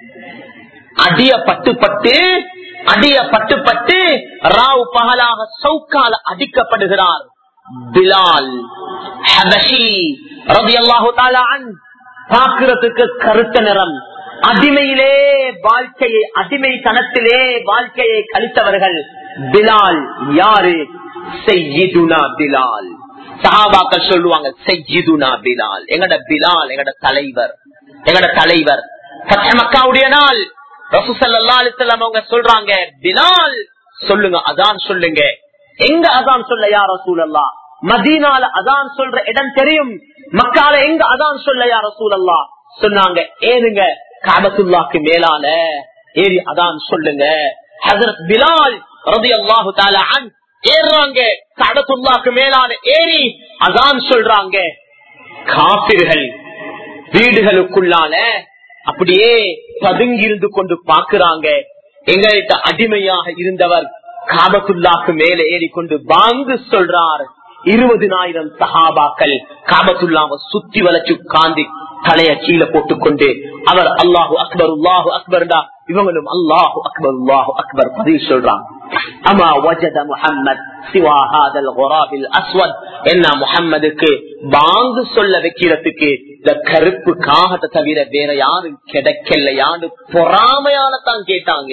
அடிய பட்டு பட்டு அடிய பட்டு பட்டு ராவ் பகலாக சவுக்கால அடிக்கப்படுகிறார் பிலால் ஹபஷி ரலியல்லாஹு தஆலா அன் பார்க்கிறதுக்கு கருத்த நிறம் அடிமையிலே வாழ்க்கையை அடிமைத்தனத்திலே வாழ்க்கையை கழித்தவர்கள் பிலால் யாரு செய்யுதுனா பிலால் சஹாபாக்கள் சொல்லுவாங்க செய்யுதுனா பிலால் எங்கட பிலால் எங்கட தலைவர் எங்கட தலைவர் ஃபத்ஹ் மக்காவுடைய நாள் ரசூசல்லா அலிசல்லாம் அவங்க சொல்றாங்க பிலால் சொல்லுங்க அதான் சொல்லுங்க எங்க அதான் சொல்ல யார் ரசூலல்லா மதீனால அதான் சொல்ற இடம் தெரியும் மக்கால எங்க அதான் சொல்ல யார் ரசூலல்லா சொன்னாங்க ஏனுங்க காபத்துல்லாக்கு மேலால ஏறி அதான் சொல்லுங்க ஹசரத் பிலால் ரதி அல்லாஹு அன் ஏறுறாங்க காபத்துல்லாக்கு மேலான ஏறி அதான் சொல்றாங்க காப்பிர்கள் வீடுகளுக்குள்ளால அப்படியே பதுங்கி இருந்து கொண்டு பாக்குறாங்க எங்கள்கிட்ட அடிமையாக இருந்தவர் காபத்துல்லாக்கு மேல ஏறிக்கொண்டு வாங்கு சொல்றார் இருபதினாயிரம் சஹாபாக்கள் காபத்துல்லாவை சுத்தி வளைச்சு காந்தி தலைய கீழே போட்டுக்கொண்டு அவர் அல்லாஹு அக்பர் அல்லாஹு அக்பர்டா இவங்களும் அல்லாஹு அக்பர் அல்லாஹு அக்பர் பதிவு சொல்றாங்க அமா வஜத முஹம்மத் சிவா ஹாதல் குராபில் அஸ்வத் என்ன முஹம்மதுக்கு பாங்கு சொல்ல வைக்கிறதுக்கு இந்த கருப்பு காகத்தை தவிர வேற யாரும் கிடைக்கலையான்னு பொறாமையால தான் கேட்டாங்க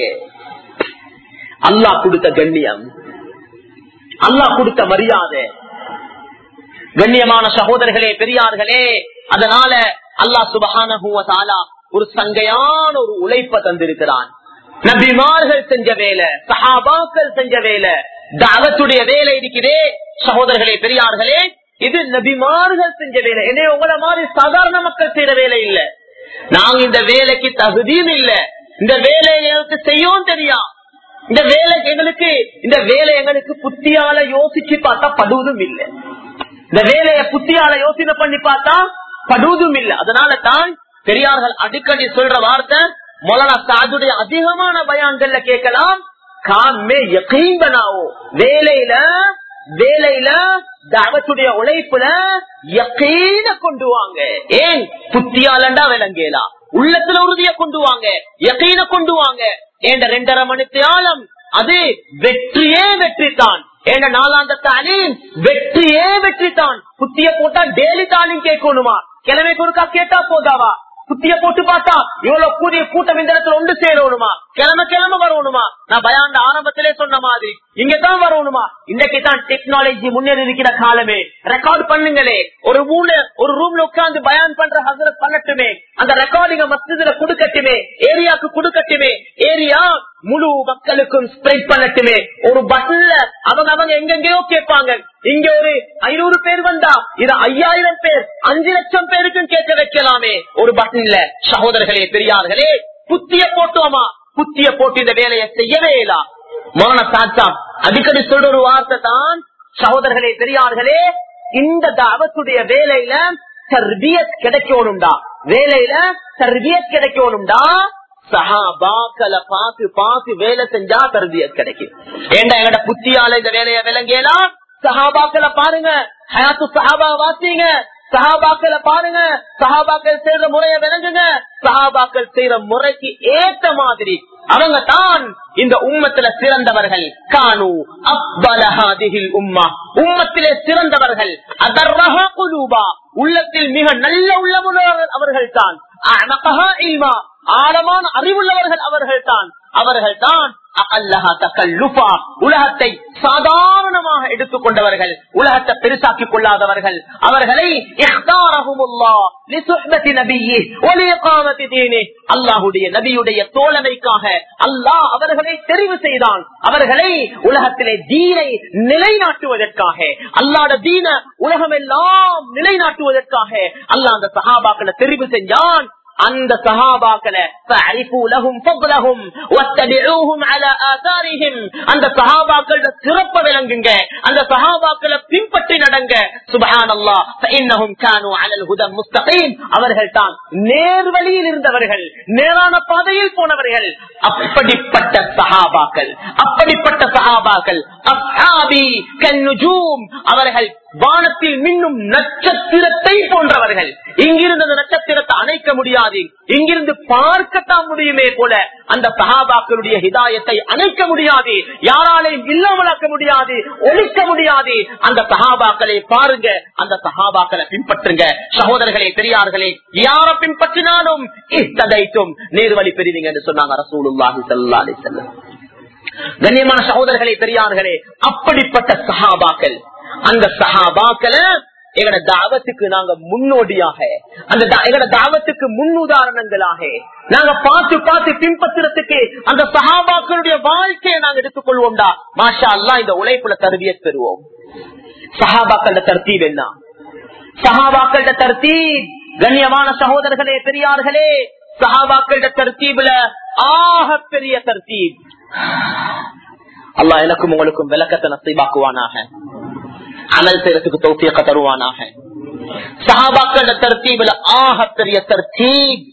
அல்லாஹ் கொடுத்த கண்ணியம் அல்லாஹ் கொடுத்த மரியாதை கண்ணியமான சகோதரர்களே பெரியார்களே அதனால அல்லாஹ் சுபகான ஒரு சங்கையான ஒரு உழைப்ப தந்திருக்கிறான் நபிமார்கள் செஞ்ச வேலை சஹாபாக்கள் செஞ்ச வேலை தாவத்துடைய வேலை இருக்குதே சகோதரர்களே பெரியார்களே இது நபிமார்கள் செஞ்ச வேலை என்னைய உங்களை மாதிரி சாதாரண மக்கள் செய்யற வேலை இல்ல நாங்க இந்த வேலைக்கு தகுதியும் இல்ல இந்த வேலையை எங்களுக்கு செய்யவும் தெரியா இந்த வேலை எங்களுக்கு இந்த வேலை எங்களுக்கு புத்தியால யோசிச்சு பார்த்தா படுவதும் இல்லை இந்த வேலையை புத்தியால யோசனை பண்ணி பார்த்தா படுவதும் இல்லை அதனால தான் பெரியார்கள் அடிக்கடி சொல்ற வார்த்தை மொலனா சாதுடைய அதிகமான பயான்கள்ல கேட்கலாம் காமே யக்கீம்பனாவோ வேலையில வேலையில தாவத்துடைய உழைப்புல யக்கீன கொண்டு வாங்க ஏன் புத்தியாலண்டா விளங்கலாம் உள்ளத்துல உறுதிய கொண்டு வாங்க யக்கீன கொண்டு வாங்க ஏண்ட ரெண்டரை மணி தியாலம் அது வெற்றியே வெற்றி தான் ஏண்ட நாலாந்த தாலீம் வெற்றியே வெற்றி தான் புத்திய போட்டா டெய்லி தாலீம் கேட்கணுமா கிழமை கொடுக்கா கேட்டா போதாவா புத்திய போட்டு பார்த்தா இவ்வளவு கூடிய கூட்டம் இந்த இடத்துல ஒன்று சேரணுமா கிழமை கிழமை வரணுமா நான் பயாண்ட ஆரம்பத்திலே சொன்ன மாதிரி இங்கதான் வரணுமா இன்னைக்கு தான் டெக்னாலஜி முன்னேறி இருக்கிற காலமே ரெக்கார்ட் பண்ணுங்களே ஒரு மூணு ஒரு ரூம்ல உட்கார்ந்து பயான் பண்ற ஹசரத் பண்ணட்டுமே அந்த ரெக்கார்டிங்க மஸ்ஜிதுல கொடுக்கட்டுமே ஏரியாக்கு கொடுக்கட்டுமே ஏரியா முழு மக்களுக்கும் ஸ்ப்ரெட் பண்ணட்டுமே ஒரு பட்டன்ல அவங்க அவங்க எங்கெங்கயோ கேட்பாங்க இங்க ஒரு ஐநூறு பேர் வந்தா இது ஐயாயிரம் பேர் அஞ்சு லட்சம் பேருக்கும் கேட்க வைக்கலாமே ஒரு பட்டன்ல சகோதரர்களே பெரியார்களே புத்திய போட்டோமா புத்திய போட்டு இந்த வேலையை செய்யவே இல்லா மரண சாத்தா அடிக்கடி சொல்ற ஒரு வார்த்தை தான் சகோதரர்களே பெரியார்களே இந்த தாவத்துடைய வேலையில சர்வியத் கிடைக்கணும்டா வேலையில சர்வியத் கிடைக்கணும்டா சஹாபாக்களை பார்த்து பார்த்து வேலை செஞ்சா தர்பியத் கிடைக்கும் ஏண்டா எங்கட புத்தியால இந்த வேலையை விளங்கலாம் சஹாபாக்களை பாருங்க ஹயாத்து சஹாபா வாசிங்க சஹாபாக்களை பாருங்க சஹாபாக்கள் செய்யற முறையை விளங்குங்க சஹாபாக்கள் செய்யற முறைக்கு ஏத்த மாதிரி அவங்க தான் இந்த உம்மத்துல சிறந்தவர்கள் காணு அப்பலஹாதிகில் உம்மா உம்மத்திலே சிறந்தவர்கள் அதர்ரஹா குலூபா உள்ளத்தில் மிக நல்ல உள்ளமுள்ளவர்கள் அவர்கள் தான் ஆழமான அறிவுள்ளவர்கள் அவர்கள் தான் அவர்கள் தான் அகல்லஹா தக்கல்லுஃபா. உலகத்தை சாதாரணமாக எடுத்துக்கொண்டவர்கள் உலகத்தை பெருசாக்கிக் கொள்ளாதவர்கள் அவர்களை இஹ்தாரஹுமுல்லாஹ் லிசுஹ்பத்தி நபிய்யி வ லிஇகாமத்தி தீனிஹ். அல்லாஹ்வுடைய நபியுடைய தோழமைக்காக அல்லாஹ் அவர்களை தெரிவு செய்தான் அவர்களை உலகத்திலே தீனை நிலைநாட்டுவதற்காக அல்லாட தீன உலகமெல்லாம் நிலைநாட்டுவதற்காக அல்லாஹ் அந்த சஹாபாக்களை தெரிவு செஞ்சான் அந்த சஹாபாக்களை فَاعْرِفُوا لَهُمْ فَضْلَهُمْ وَاتَّبِعُوهُمْ عَلَى آثَارِهِمْ அந்த சஹாபாக்களோட சிறப்பை விளங்குங்க அந்த சஹாபாக்களை பின்பற்றி நடங்க சுபஹானல்லாஹ் فَإِنَّهُمْ كَانُوا عَلَى الْهُدَى الْمُسْتَقِيمِ அவர்கள் தான் நேர்வழியில் இருந்தவர்கள் நேரான பாதையில் போனவர்கள் அப்படிப்பட்ட சஹாபாக்கள் அப்படிப்பட்ட சஹாபாக்கள் அஸ்ஹாபி கன்னுஜூம் அவர்கள் வானத்தில் மின்னும் நட்சத்திரத்தை போன்றவர்கள் இங்கிருந்து அந்த நட்சத்திரத்தை அணைக்க முடியாது இங்கிருந்து பார்க்கத்தான் முடியுமே போல அந்த சஹாபாக்களுடைய ஹிதாயத்தை அணைக்க முடியாது யாராலையும் இல்லாமலாக்க முடியாது ஒழிக்க முடியாது அந்த சஹாபாக்களை பாருங்க அந்த சஹாபாக்களை பின்பற்றுங்க சகோதரர்களே பெரியார்களே யார பின்பற்றினாலும் இத்ததைக்கும் நேர்வழி பெறுவீங்க என்று சொன்னாங்க ரசூலுல்லாஹி ஸல்லல்லாஹு அலைஹி வஸல்லம் கண்ணியமான சகோதரர்களே பெரியார்களே அப்படிப்பட்ட சஹாபாக்கள் அந்த சஹாபாக்களை எங்கட தாவத்துக்கு நாங்க முன்னோடியாக அந்த தா- எங்கட தாவத்துக்கு முன்னுதாரணங்களாக நாங்க பார்த்து பார்த்து பின்பற்றுறதுக்கு அந்த சஹாபாக்களுடைய வாழ்க்கையை நாங்க எடுத்துக்கொள்வோம்டா மாஷா அல்லா இந்த உழைப்புல தருவிய பெறுவோம் சஹாபாக்கள தர்த்தீப் என்ன சஹாபாக்கள தர்த்தீப் கண்ணியமான சகோதரர்களே பெரியார்களே சஹாபாக்கள தர்த்தீப்ல ஆக பெரிய தர்த்தீப் அல்லாஹ் எனக்கும் உங்களுக்கும் விளக்கத்தை நசைபாக்குவானாக அமல் செய்யறதுக்கு தௌசியக்க தருவானாக சஹாபாக்கள தர்த்தீப்ல ஆக பெரிய தர்த்தீப்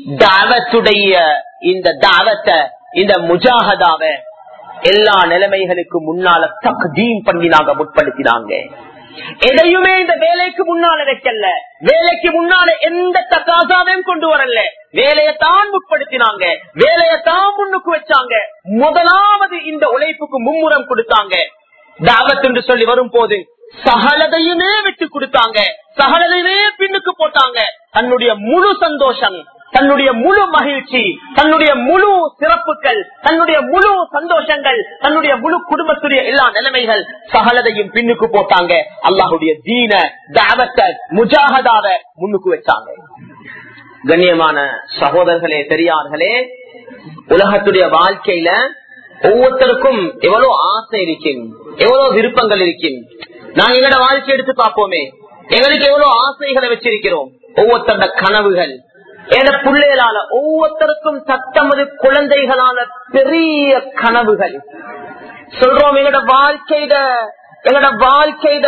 தாவத்துடைய இந்த தாவத்தை இந்த முஜாகதாவ எல்லா நிலைமைகளுக்கு முன்னால தக்தீம் பண்ணி நாங்க முற்படுத்தினாங்க எதையுமே இந்த வேலைக்கு முன்னால வைக்கல வேலைக்கு முன்னால எந்த தக்காசாவையும் கொண்டு வரல வேலையத்தான் முற்படுத்தினாங்க வேலையத்தான் முன்னுக்கு வச்சாங்க முதலாவது இந்த உழைப்புக்கு மும்முரம் கொடுத்தாங்க தாவத் என்று சொல்லி வரும் போது சகலதையுமே விட்டு கொடுத்தாங்க சகலதையுமே பின்னுக்கு போட்டாங்க தன்னுடைய முழு சந்தோஷம் தன்னுடைய முழு மகிழ்ச்சி தன்னுடைய முழு சிறப்புகள் தன்னுடைய முழு சந்தோஷங்கள் தன்னுடைய முழு குடும்பத்துடைய எல்லா நிலைமைகள் சகலதையும் பின்னுக்கு போட்டாங்க அல்லாஹுடைய தீன தாவத்தை முஜாகதாவ முன்னுக்கு வச்சாங்க கண்ணியமான சகோதரர்களே பெரியார்களே உலகத்துடைய வாழ்க்கையில ஒவ்வொருத்தருக்கும் எவ்வளவு ஆசை இருக்கும் எவ்வளவு விருப்பங்கள் இருக்கும் நாங்க எங்களோட வாழ்க்கை எடுத்து பார்ப்போமே எங்களுக்கு எவ்வளவு ஆசைகளை வச்சிருக்கிறோம் ஒவ்வொருத்தரோட கனவுகள் என பிள்ளைகளால ஒவ்வொருத்தருக்கும் தத்தமது குழந்தைகளால பெரிய கனவுகள் சொல்றோம் எங்களோட வாழ்க்கையிட எங்களோட வாழ்க்கையிட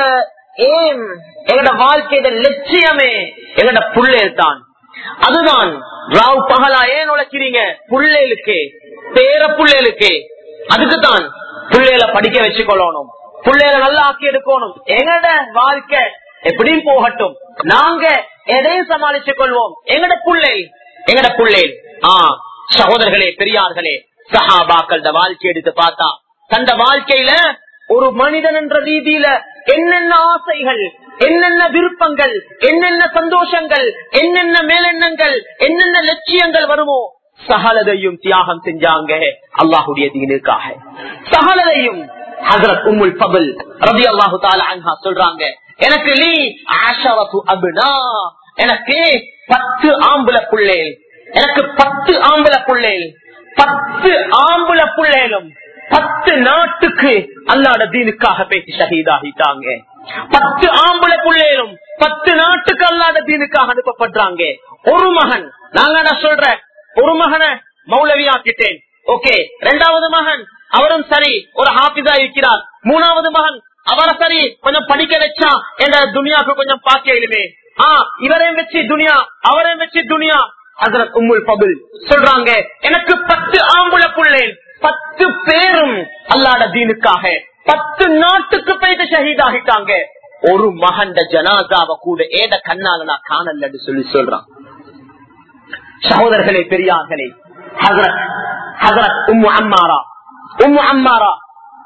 ஏம் எங்களோட வாழ்க்கையிட லட்சியமே எங்களோட புள்ளைகள் தான் அதுதான் ராவ் பகலா ஏன் உழைக்கிறீங்க புள்ளைகளுக்கு பேர புள்ளைகளுக்கு அதுக்குதான் புள்ளைகளை படிக்க வச்சுக்கொள்ளணும் புள்ளைகளை நல்லா ஆக்கி எடுக்கணும் எங்கட வாழ்க்கை எப்படியும் போகட்டும் நாங்க எதையும் சமாளிச்சுக் கொள்வோம் எங்கட புள்ளை எங்கட புள்ளை ஆ சகோதரர்களே பெரியார்களே சஹாபாக்கள் வாழ்க்கை எடுத்து பார்த்தா தந்த வாழ்க்கையில ஒரு மனிதன் என்ற ரீதியில என்னென்ன ஆசைகள் என்னென்ன விருப்பங்கள் என்னென்ன சந்தோஷங்கள் என்னென்ன மேலெண்ணங்கள் என்னென்ன லட்சியங்கள் வருமோ சகலதையும் தியாகம் செஞ்சாங்க அல்லாஹுடைய தீனுக்காக சகலதையும் ஹசரத் உம்முல் பபுல் ரபி அல்லாஹு அன்ஹா சொல்றாங்க எனக்கு லீ ஆஷரத்து அபுனா எனக்கு பத்து ஆம்புல புள்ளேல் எனக்கு பத்து ஆம்புல புள்ளேல் பத்து ஆம்புல புள்ளேலும் பத்து நாட்டுக்கு அல்லாட தீனுக்காக பேசி ஷஹீதாகிட்டாங்க பத்து ஆம்பளை புள்ளேலும் பத்து நாட்டுக்கு அல்லாத தீனுக்காக அனுப்பப்படுறாங்க ஒரு மகன் நாங்க சொல்ற ஒரு மகனை மௌலவியாக்கிட்டேன் ஓகே ரெண்டாவது மகன் அவரும் சரி ஒரு ஹாபிதா இருக்கிறார் மூணாவது மகன் அவரை சரி கொஞ்சம் படிக்க வச்சா என்ற துனியாவுக்கு கொஞ்சம் பாக்கியலுமே ஆ இவரையும் வச்சு துனியா அவரையும் வச்சு துனியா ஹசரத் உம்முல் பபுல் சொல்றாங்க எனக்கு பத்து ஆம்புல புள்ளேன் பத்து பேரும் அல்லாட தீனுக்காக பத்து நாட்டுக்கு போயிட்டு ஷஹீதாகிட்டாங்க ஒரு மகண்ட ஜனாதாவை கூட ஏத கண்ணால நான் காணலன்னு சொல்லி சொல்றான் சகோதரர்களே பெரியார்களே ஹசரத் ஹசரத் உம்மு அம்மாரா உம்மு அம்மாரா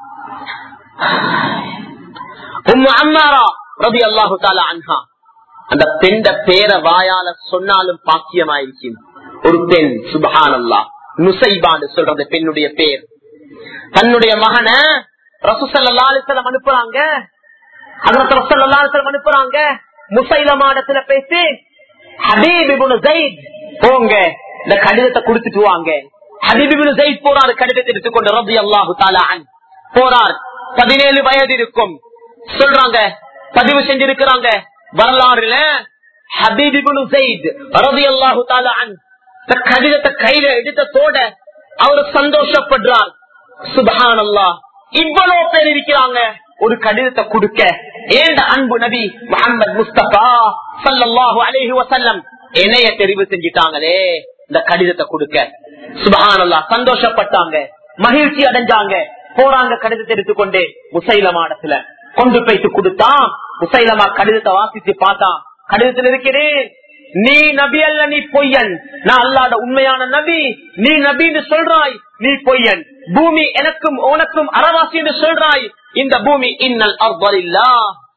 உம்மு அம்மாரா ரபி அல்லாஹு தாலா அன்ஹா அந்த பெண்ட பேர வாயால சொன்னாலும் பாக்கியமாயிருக்கும் ஒரு பெண் சுபஹான் அல்லா நுசைபான்னு சொல்றது பெண்ணுடைய பேர் தன்னுடைய மகனை ரசூசல்லா அலிசல்லம் அனுப்புறாங்க அதற்கு ரசூல்லா அலிசல்லம் அனுப்புறாங்க முசைலமாடத்துல பேசி ஹபீப் இப்னு ஸைத் போங்க இந்த கடிதத்தை கொடுத்துட்டு வாங்க ஹபீப் இப்னு ஸைத் போறாரு கடிதத்தை எடுத்துக்கொண்டு ரலியல்லாஹு தஆலா அன் போறார் பதினேழு வயது இருக்கும் சொல்றாங்க பதிவு செஞ்சிருக்கிறாங்க வரலாறுல ஹபீப் இப்னு ஸைத் ரலியல்லாஹு தஆலா அன் இந்த கடிதத்தை கையில எடுத்ததோட அவர் சந்தோஷப்படுறார் சுபஹானல்லாஹ் இவ்வளவு பேர் இருக்கிறாங்க ஒரு கடிதத்தை கொடுக்க ஏண்ட அன்பு நபி முகமது முஸ்தபா சல்லல்லாஹு அலைஹி வஸல்லம் என்னைய தெரிவு செஞ்சிட்டாங்களே இந்த கடிதத்தை கொடுக்க சுபஹானல்லா சந்தோஷப்பட்டாங்க மகிழ்ச்சி அடைஞ்சாங்க போறாங்க கடிதத்தை எடுத்துக்கொண்டு முசைலமாடத்துல கொண்டு போயிட்டு கொடுத்தா முசைலமா கடிதத்தை வாசிச்சு பார்த்தான் கடிதத்தில் இருக்கிறேன் நீ நபி அல்ல நீ பொய்யன் நான் அல்லாட உண்மையான நபி நீ நபின்னு சொல்றாய் நீ பொய்யன் பூமி எனக்கும் உனக்கும் அறவாசி என்று சொல்றாய் இந்த பூமி இன்னல் அவ்வரில்லா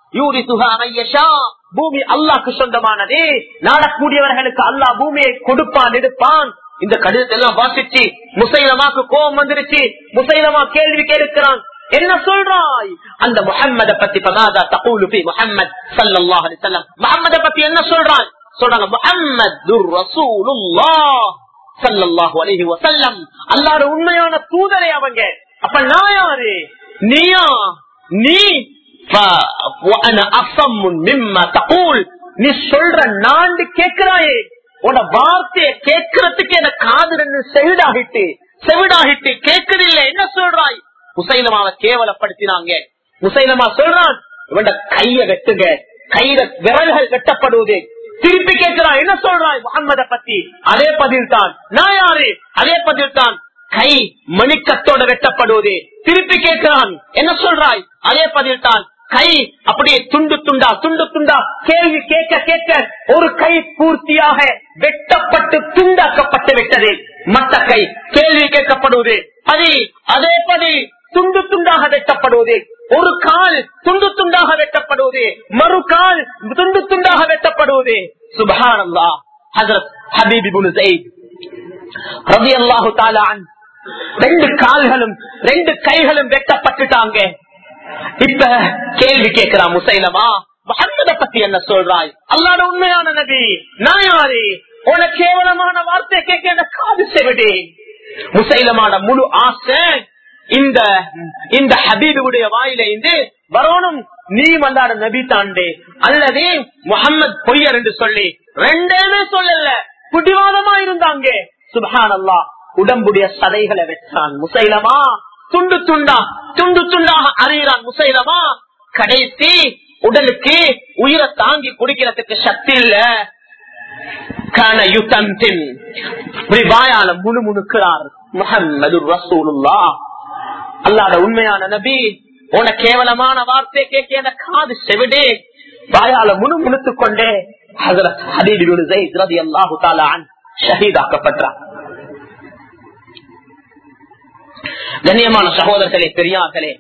பூமி அல்லாக்கு சொந்தமானதே நாடக்கூடியவர்களுக்கு அல்லாஹ் பூமியை கொடுப்பான் எடுப்பான் இந்த கடிதத்தை எல்லாம் வாசிச்சு முசைலமாக்கு கோபம் வந்துருச்சு முசைலமா கேள்வி கேட்கிறான் என்ன சொல்றாய் அந்த முகம்மத பத்தி பதாதா தகூலு பி முகம்மது சல்லல்லாஹு அலைஹி வஸல்லம் முகம்மத பத்தி என்ன சொல்றான் சொல்றாங்க முஹம்மது ரசூலுல்லாஹ் ஸல்லல்லாஹு அலைஹி வஸல்லம் அல்லாஹ்வுடைய உண்மையான தூதரே அவங்க அப்ப நான் யாரு நீயா நீ وأنا أصم مما تقول நீ சொல்ற நாண்டு கேட்கிறாயே உன வார்த்தையை கேட்கறதுக்கு என காது ரெண்டு செவிடாகிட்டு செவிடாகிட்டு கேட்கதில்லை என்ன சொல்றாய் முசைலமாவை கேவலப்படுத்தினாங்க முசைலமா சொல்றான் இவன் கைய வெட்டுங்க கையில விரல்கள் வெட்டப்படுவது திருப்பி கேட்கிறான் என்ன சொல்றாய் முகம்மத பத்தி அதே பதில் தான் நான் யாரு அதே பதில் தான் கை மணிக்கத்தோட வெட்டப்படுவது திருப்பி கேட்கிறான் என்ன சொல்றாய் அதே பதில் தான் கை அப்படியே துண்டு துண்டா துண்டு துண்டா கேள்வி கேட்க கேட்க ஒரு கை பூர்த்தியாக வெட்டப்பட்டு துண்டாக்கப்பட்டு விட்டது மற்ற கை கேள்வி கேட்கப்படுவது பதி அதே பதி துண்டு துண்டாக வெட்டப்படுவது ஒரு கால் துண்டு துண்டாக வெட்டப்படுவது மறு கால் துண்டு துண்டாக வெட்டப்படுவது சுபஹானல்லா ஹசரத் ஹபீபிபுல் ஜெயித் ரவி அல்லாஹு தாலான் ரெண்டு கால்களும் ரெண்டு கைகளும் வெட்டப்பட்டுட்டாங்க இப்ப கேள்வி கேட்கிறான் முசைலமா முகம்மத பத்தி என்ன சொல்றாய் அல்லாட உண்மையான நபி நான் யாரு உன கேவலமான வார்த்தை கேட்க என்ன காது செவிடு முசைலமான முழு ஆசை இந்த இந்த ஹபீபுடைய வாயில இருந்து வரணும் நீ வந்தாட நபி தாண்டே அல்லது முகம்மது பொய்யர் என்று சொல்லி ரெண்டேமே சொல்லல புடிவாதமா இருந்தாங்க சுபஹான் அல்லா உடம்புடைய சதைகளை வெச்சான் முசைலமா துண்டு துண்டா துண்டு துண்டாக அறிகிறான் முசைலமா கடைசி உடலுக்கு உயிரை தாங்கி குடிக்கிறதுக்கு சக்தி இல்ல கான யுத்தந்தின் வாயால முழு முணுக்கிறார் முகம்மது ரசூலுல்லா அல்லாத உண்மையான நபி உன கேவலமான வார்த்தை கேட்க என காது செவிடே வாயால முழு முணுத்துக் கொண்டே ஹசரத் ஹபீபு ஜெயித் ரதி அல்லாஹு தாலான் ஷஹீதாக்கப்பட்டார் கண்ணியமான சகோதரர்களே பெரியார்களே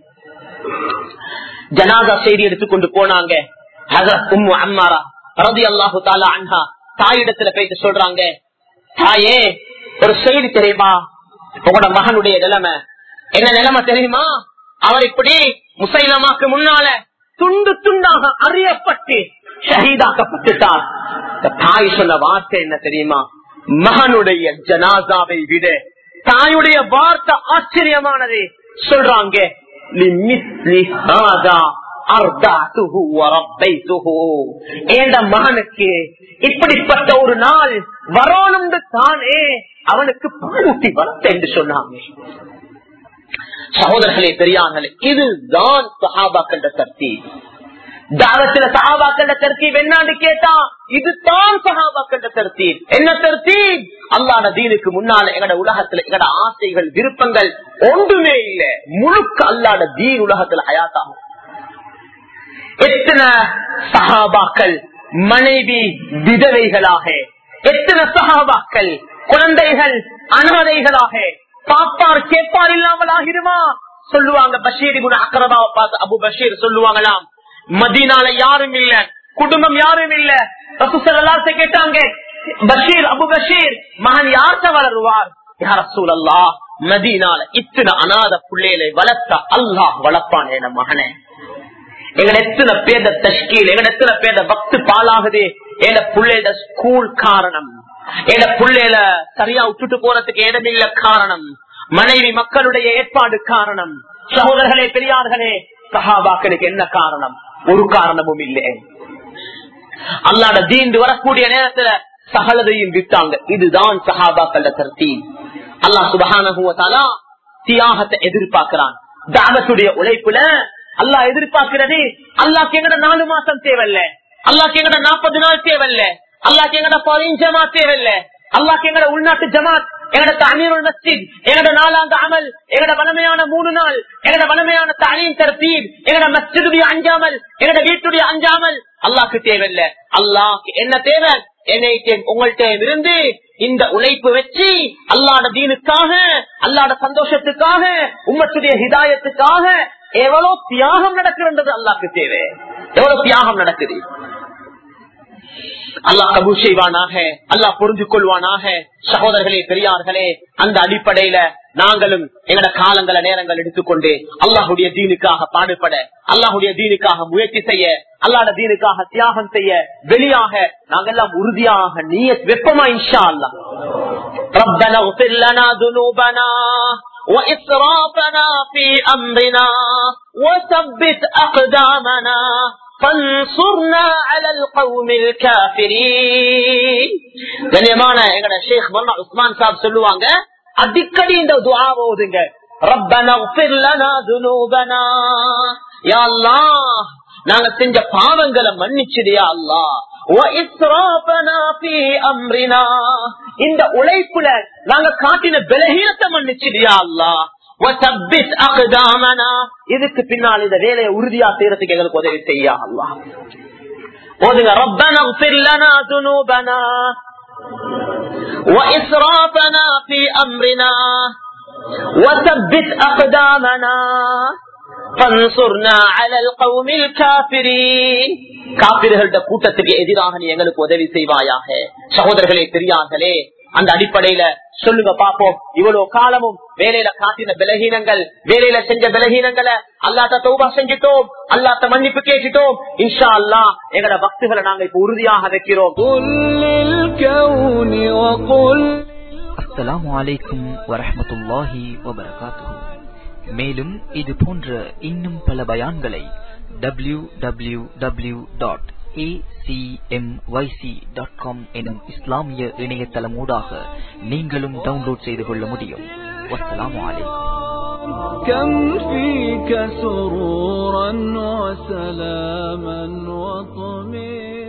ஜனாதா செய்தி எடுத்துக்கொண்டு போனாங்க ஹசரத் உம்மு அம்மாரா ரதி அல்லாஹு தாலா அன்ஹா தாயிடத்துல போயிட்டு சொல்றாங்க தாயே ஒரு செய்தி தெரியுமா உங்களோட மகனுடைய நிலைமை என்ன நிலைமை தெரியுமா அவர் இப்படி முசைலமாக்கு முன்னால துண்டு துண்டாக அறியப்பட்டு ஷஹீதாக்கப்பட்டுட்டார் தாய் சொன்ன வார்த்தை என்ன தெரியுமா மகனுடைய ஜனாசாவை விட தாயுடைய வார்த்தை ஆச்சரியமானது சொல்றாங்க மகனுக்கு இப்படிப்பட்ட ஒரு நாள் வரணும் தானே அவனுக்கு பாலூட்டி வளர்த்த என்று சொன்னாங்க சகோதரர்களே பெரியார்களே இதுதான் சஹாபாக்கள சக்தி தாவத்துல சஹாபாக்கள தர்த்தீப் என்னான்னு கேட்டா இதுதான் சஹாபாக்கள தர்த்தீப் என்ன தர்த்தீப் அல்லாத தீனுக்கு முன்னால எங்கட உலகத்துல எங்கட ஆசைகள் விருப்பங்கள் ஒன்றுமே இல்ல முழுக்க அல்லாத தீன் உலகத்துல ஹயாத்தாகும் எத்தனை சஹாபாக்கள் மனைவி விதவைகளாக எத்தனை சஹாபாக்கள் குழந்தைகள் அனாதைகளாக பாப்பார் கேட்பார் இல்லாமல் ஆகிருமா சொல்லுவாங்க பஷீர் குண அக்கரபாவை பார்த்து அபு பஷீர் சொல்லுவாங்களாம் மதீனால யாரும் இல்ல குடும்பம் யாரும் இல்ல ரசூசல்லாசை கேட்டாங்க பஷீர் அபு பஷீர் மகன் யார்கிட்ட வளருவார் யார சூழல்லா மதீனால இத்தனை அநாத பிள்ளைகளை வளர்த்த அல்லாஹ் வளர்ப்பான் என மகனே எங்கட எத்தனை பேர்த தஷ்கீல் எங்கட எத்தனை பேர்த பக்து பாலாகுது என பிள்ளைட ஸ்கூல் காரணம் என பிள்ளைல சரியா விட்டுட்டு போறதுக்கு இடமில்ல காரணம் மனைவி மக்களுடைய ஏற்பாடு காரணம் சகோதரர்களே பெரியார்களே சஹாபாக்களுக்கு என்ன காரணம் ஒரு காரணமும் இல்லை அல்லாட தீண்டு வரக்கூடிய நேரத்துல சகலதையும் விட்டாங்க இதுதான் சஹாபாக்கள கருத்தி அல்லாஹ் சுபகான தியாகத்தை எதிர்பார்க்கிறான் தாவத்துடைய உழைப்புல அல்லாஹ் எதிர்பார்க்கிறது அல்லாஹ் எங்கட நாலு மாசம் தேவையில்ல அல்லாஹ் எங்கட நாற்பது நாள் தேவையில்ல அல்லாஹ் எங்கட பதினஞ்சமா தேவையில்ல அல்லாஹ் எங்கட உள்நாட்டு ஜமாத் எங்கட அமீருல் மஸ்ஜித் எங்கட நாலாங்க அமல் எங்கட வளமையான மூணு நாள் எங்கட வளமையான தாலீம் தரத்தீர் எங்கட மஸ்ஜிதுடைய அஞ்சாமல் எங்கட வீட்டுடைய அஞ்சாமல் அல்லாஹ்க்கு தேவையில்ல அல்லாஹ் என்ன தேவை என்னைக்கு உங்கள்கிட்ட இருந்து இந்த உழைப்பு வச்சு அல்லாட தீனுக்காக அல்லாட சந்தோஷத்துக்காக உம்மத்துடைய ஹிதாயத்துக்காக எவ்வளவு தியாகம் நடக்கிறது அல்லாக்கு தேவை எவ்வளவு தியாகம் நடக்குது அல்லாஹ் கபூ செய்வானாக அல்லாஹ் புரிஞ்சு கொள்வானாக சகோதரர்களே பெரியார்களே அந்த அடிப்படையில நாங்களும் எங்கட காலங்கள நேரங்கள் எடுத்துக்கொண்டு அல்லாஹுடைய தீனுக்காக பாடுபட அல்லாஹுடைய தீனுக்காக முயற்சி செய்ய அல்லாட தீனுக்காக தியாகம் செய்ய வெளியாக நாங்கெல்லாம் உறுதியாக நீய வெப்பமா இன்ஷா அல்லா ربنا اغفر لنا ذنوبنا وإسرافنا في أمرنا وثبت أقدامنا فانصرنا على القوم الكافرين கண்ணியமான எங்கட ஷேக் மன்னா உஸ்மான் சாப் சொல்லுவாங்க அடிக்கடி இந்த துவா ஓதுங்க ربنا اغفر لنا ذنوبنا يا الله நாங்க செஞ்ச பாவங்களை மன்னிச்சிடியா அல்லா இந்த உழைப்புல நாங்க காட்டின பலகீனத்தை மன்னிச்சிடியா அல்லா இதுக்கு பின்னால் இந்த வேலையை உறுதியா செய்யறதுக்கு எங்களுக்கு உதவி செய்யா அல்லா ஓதுங்க ரப்பனா لنا ذنوبنا وإسرافنا في أمرنا وثبت أقدامنا காப்பிர்கள கூட்டத்துக்கு எதிராக நீ எங்களுக்கு உதவி செய்வாயாக சகோதரர்களே பெரியார்களே அந்த அடிப்படையில சொல்லுங்க பாப்போம் இவ்வளவு காலமும் வேலையில காட்டின பலகீனங்கள் வேலையில செஞ்ச பலகீனங்களை அல்லாத்த தௌபா செஞ்சிட்டோம் அல்லாத்த மன்னிப்பு கேட்டுட்டோம் இன்ஷா அல்லா எங்களோட பக்துகளை நாங்க இப்ப உறுதியாக வைக்கிறோம் அஸ்ஸலாமு அலைக்கும் வரஹமத்துல்லாஹி வபரகாத்துஹு மேலும் இது போன்ற இன்னும் பல பயான்களை W W W dot acmyc.com எனும் இஸ்லாமிய இணையதளமூடாக நீங்களும் டவுன்லோட் செய்து கொள்ள முடியும் வஸ்ஸலாமு அலைக்கும் كم فيك سرورا وسلاما وطمئنا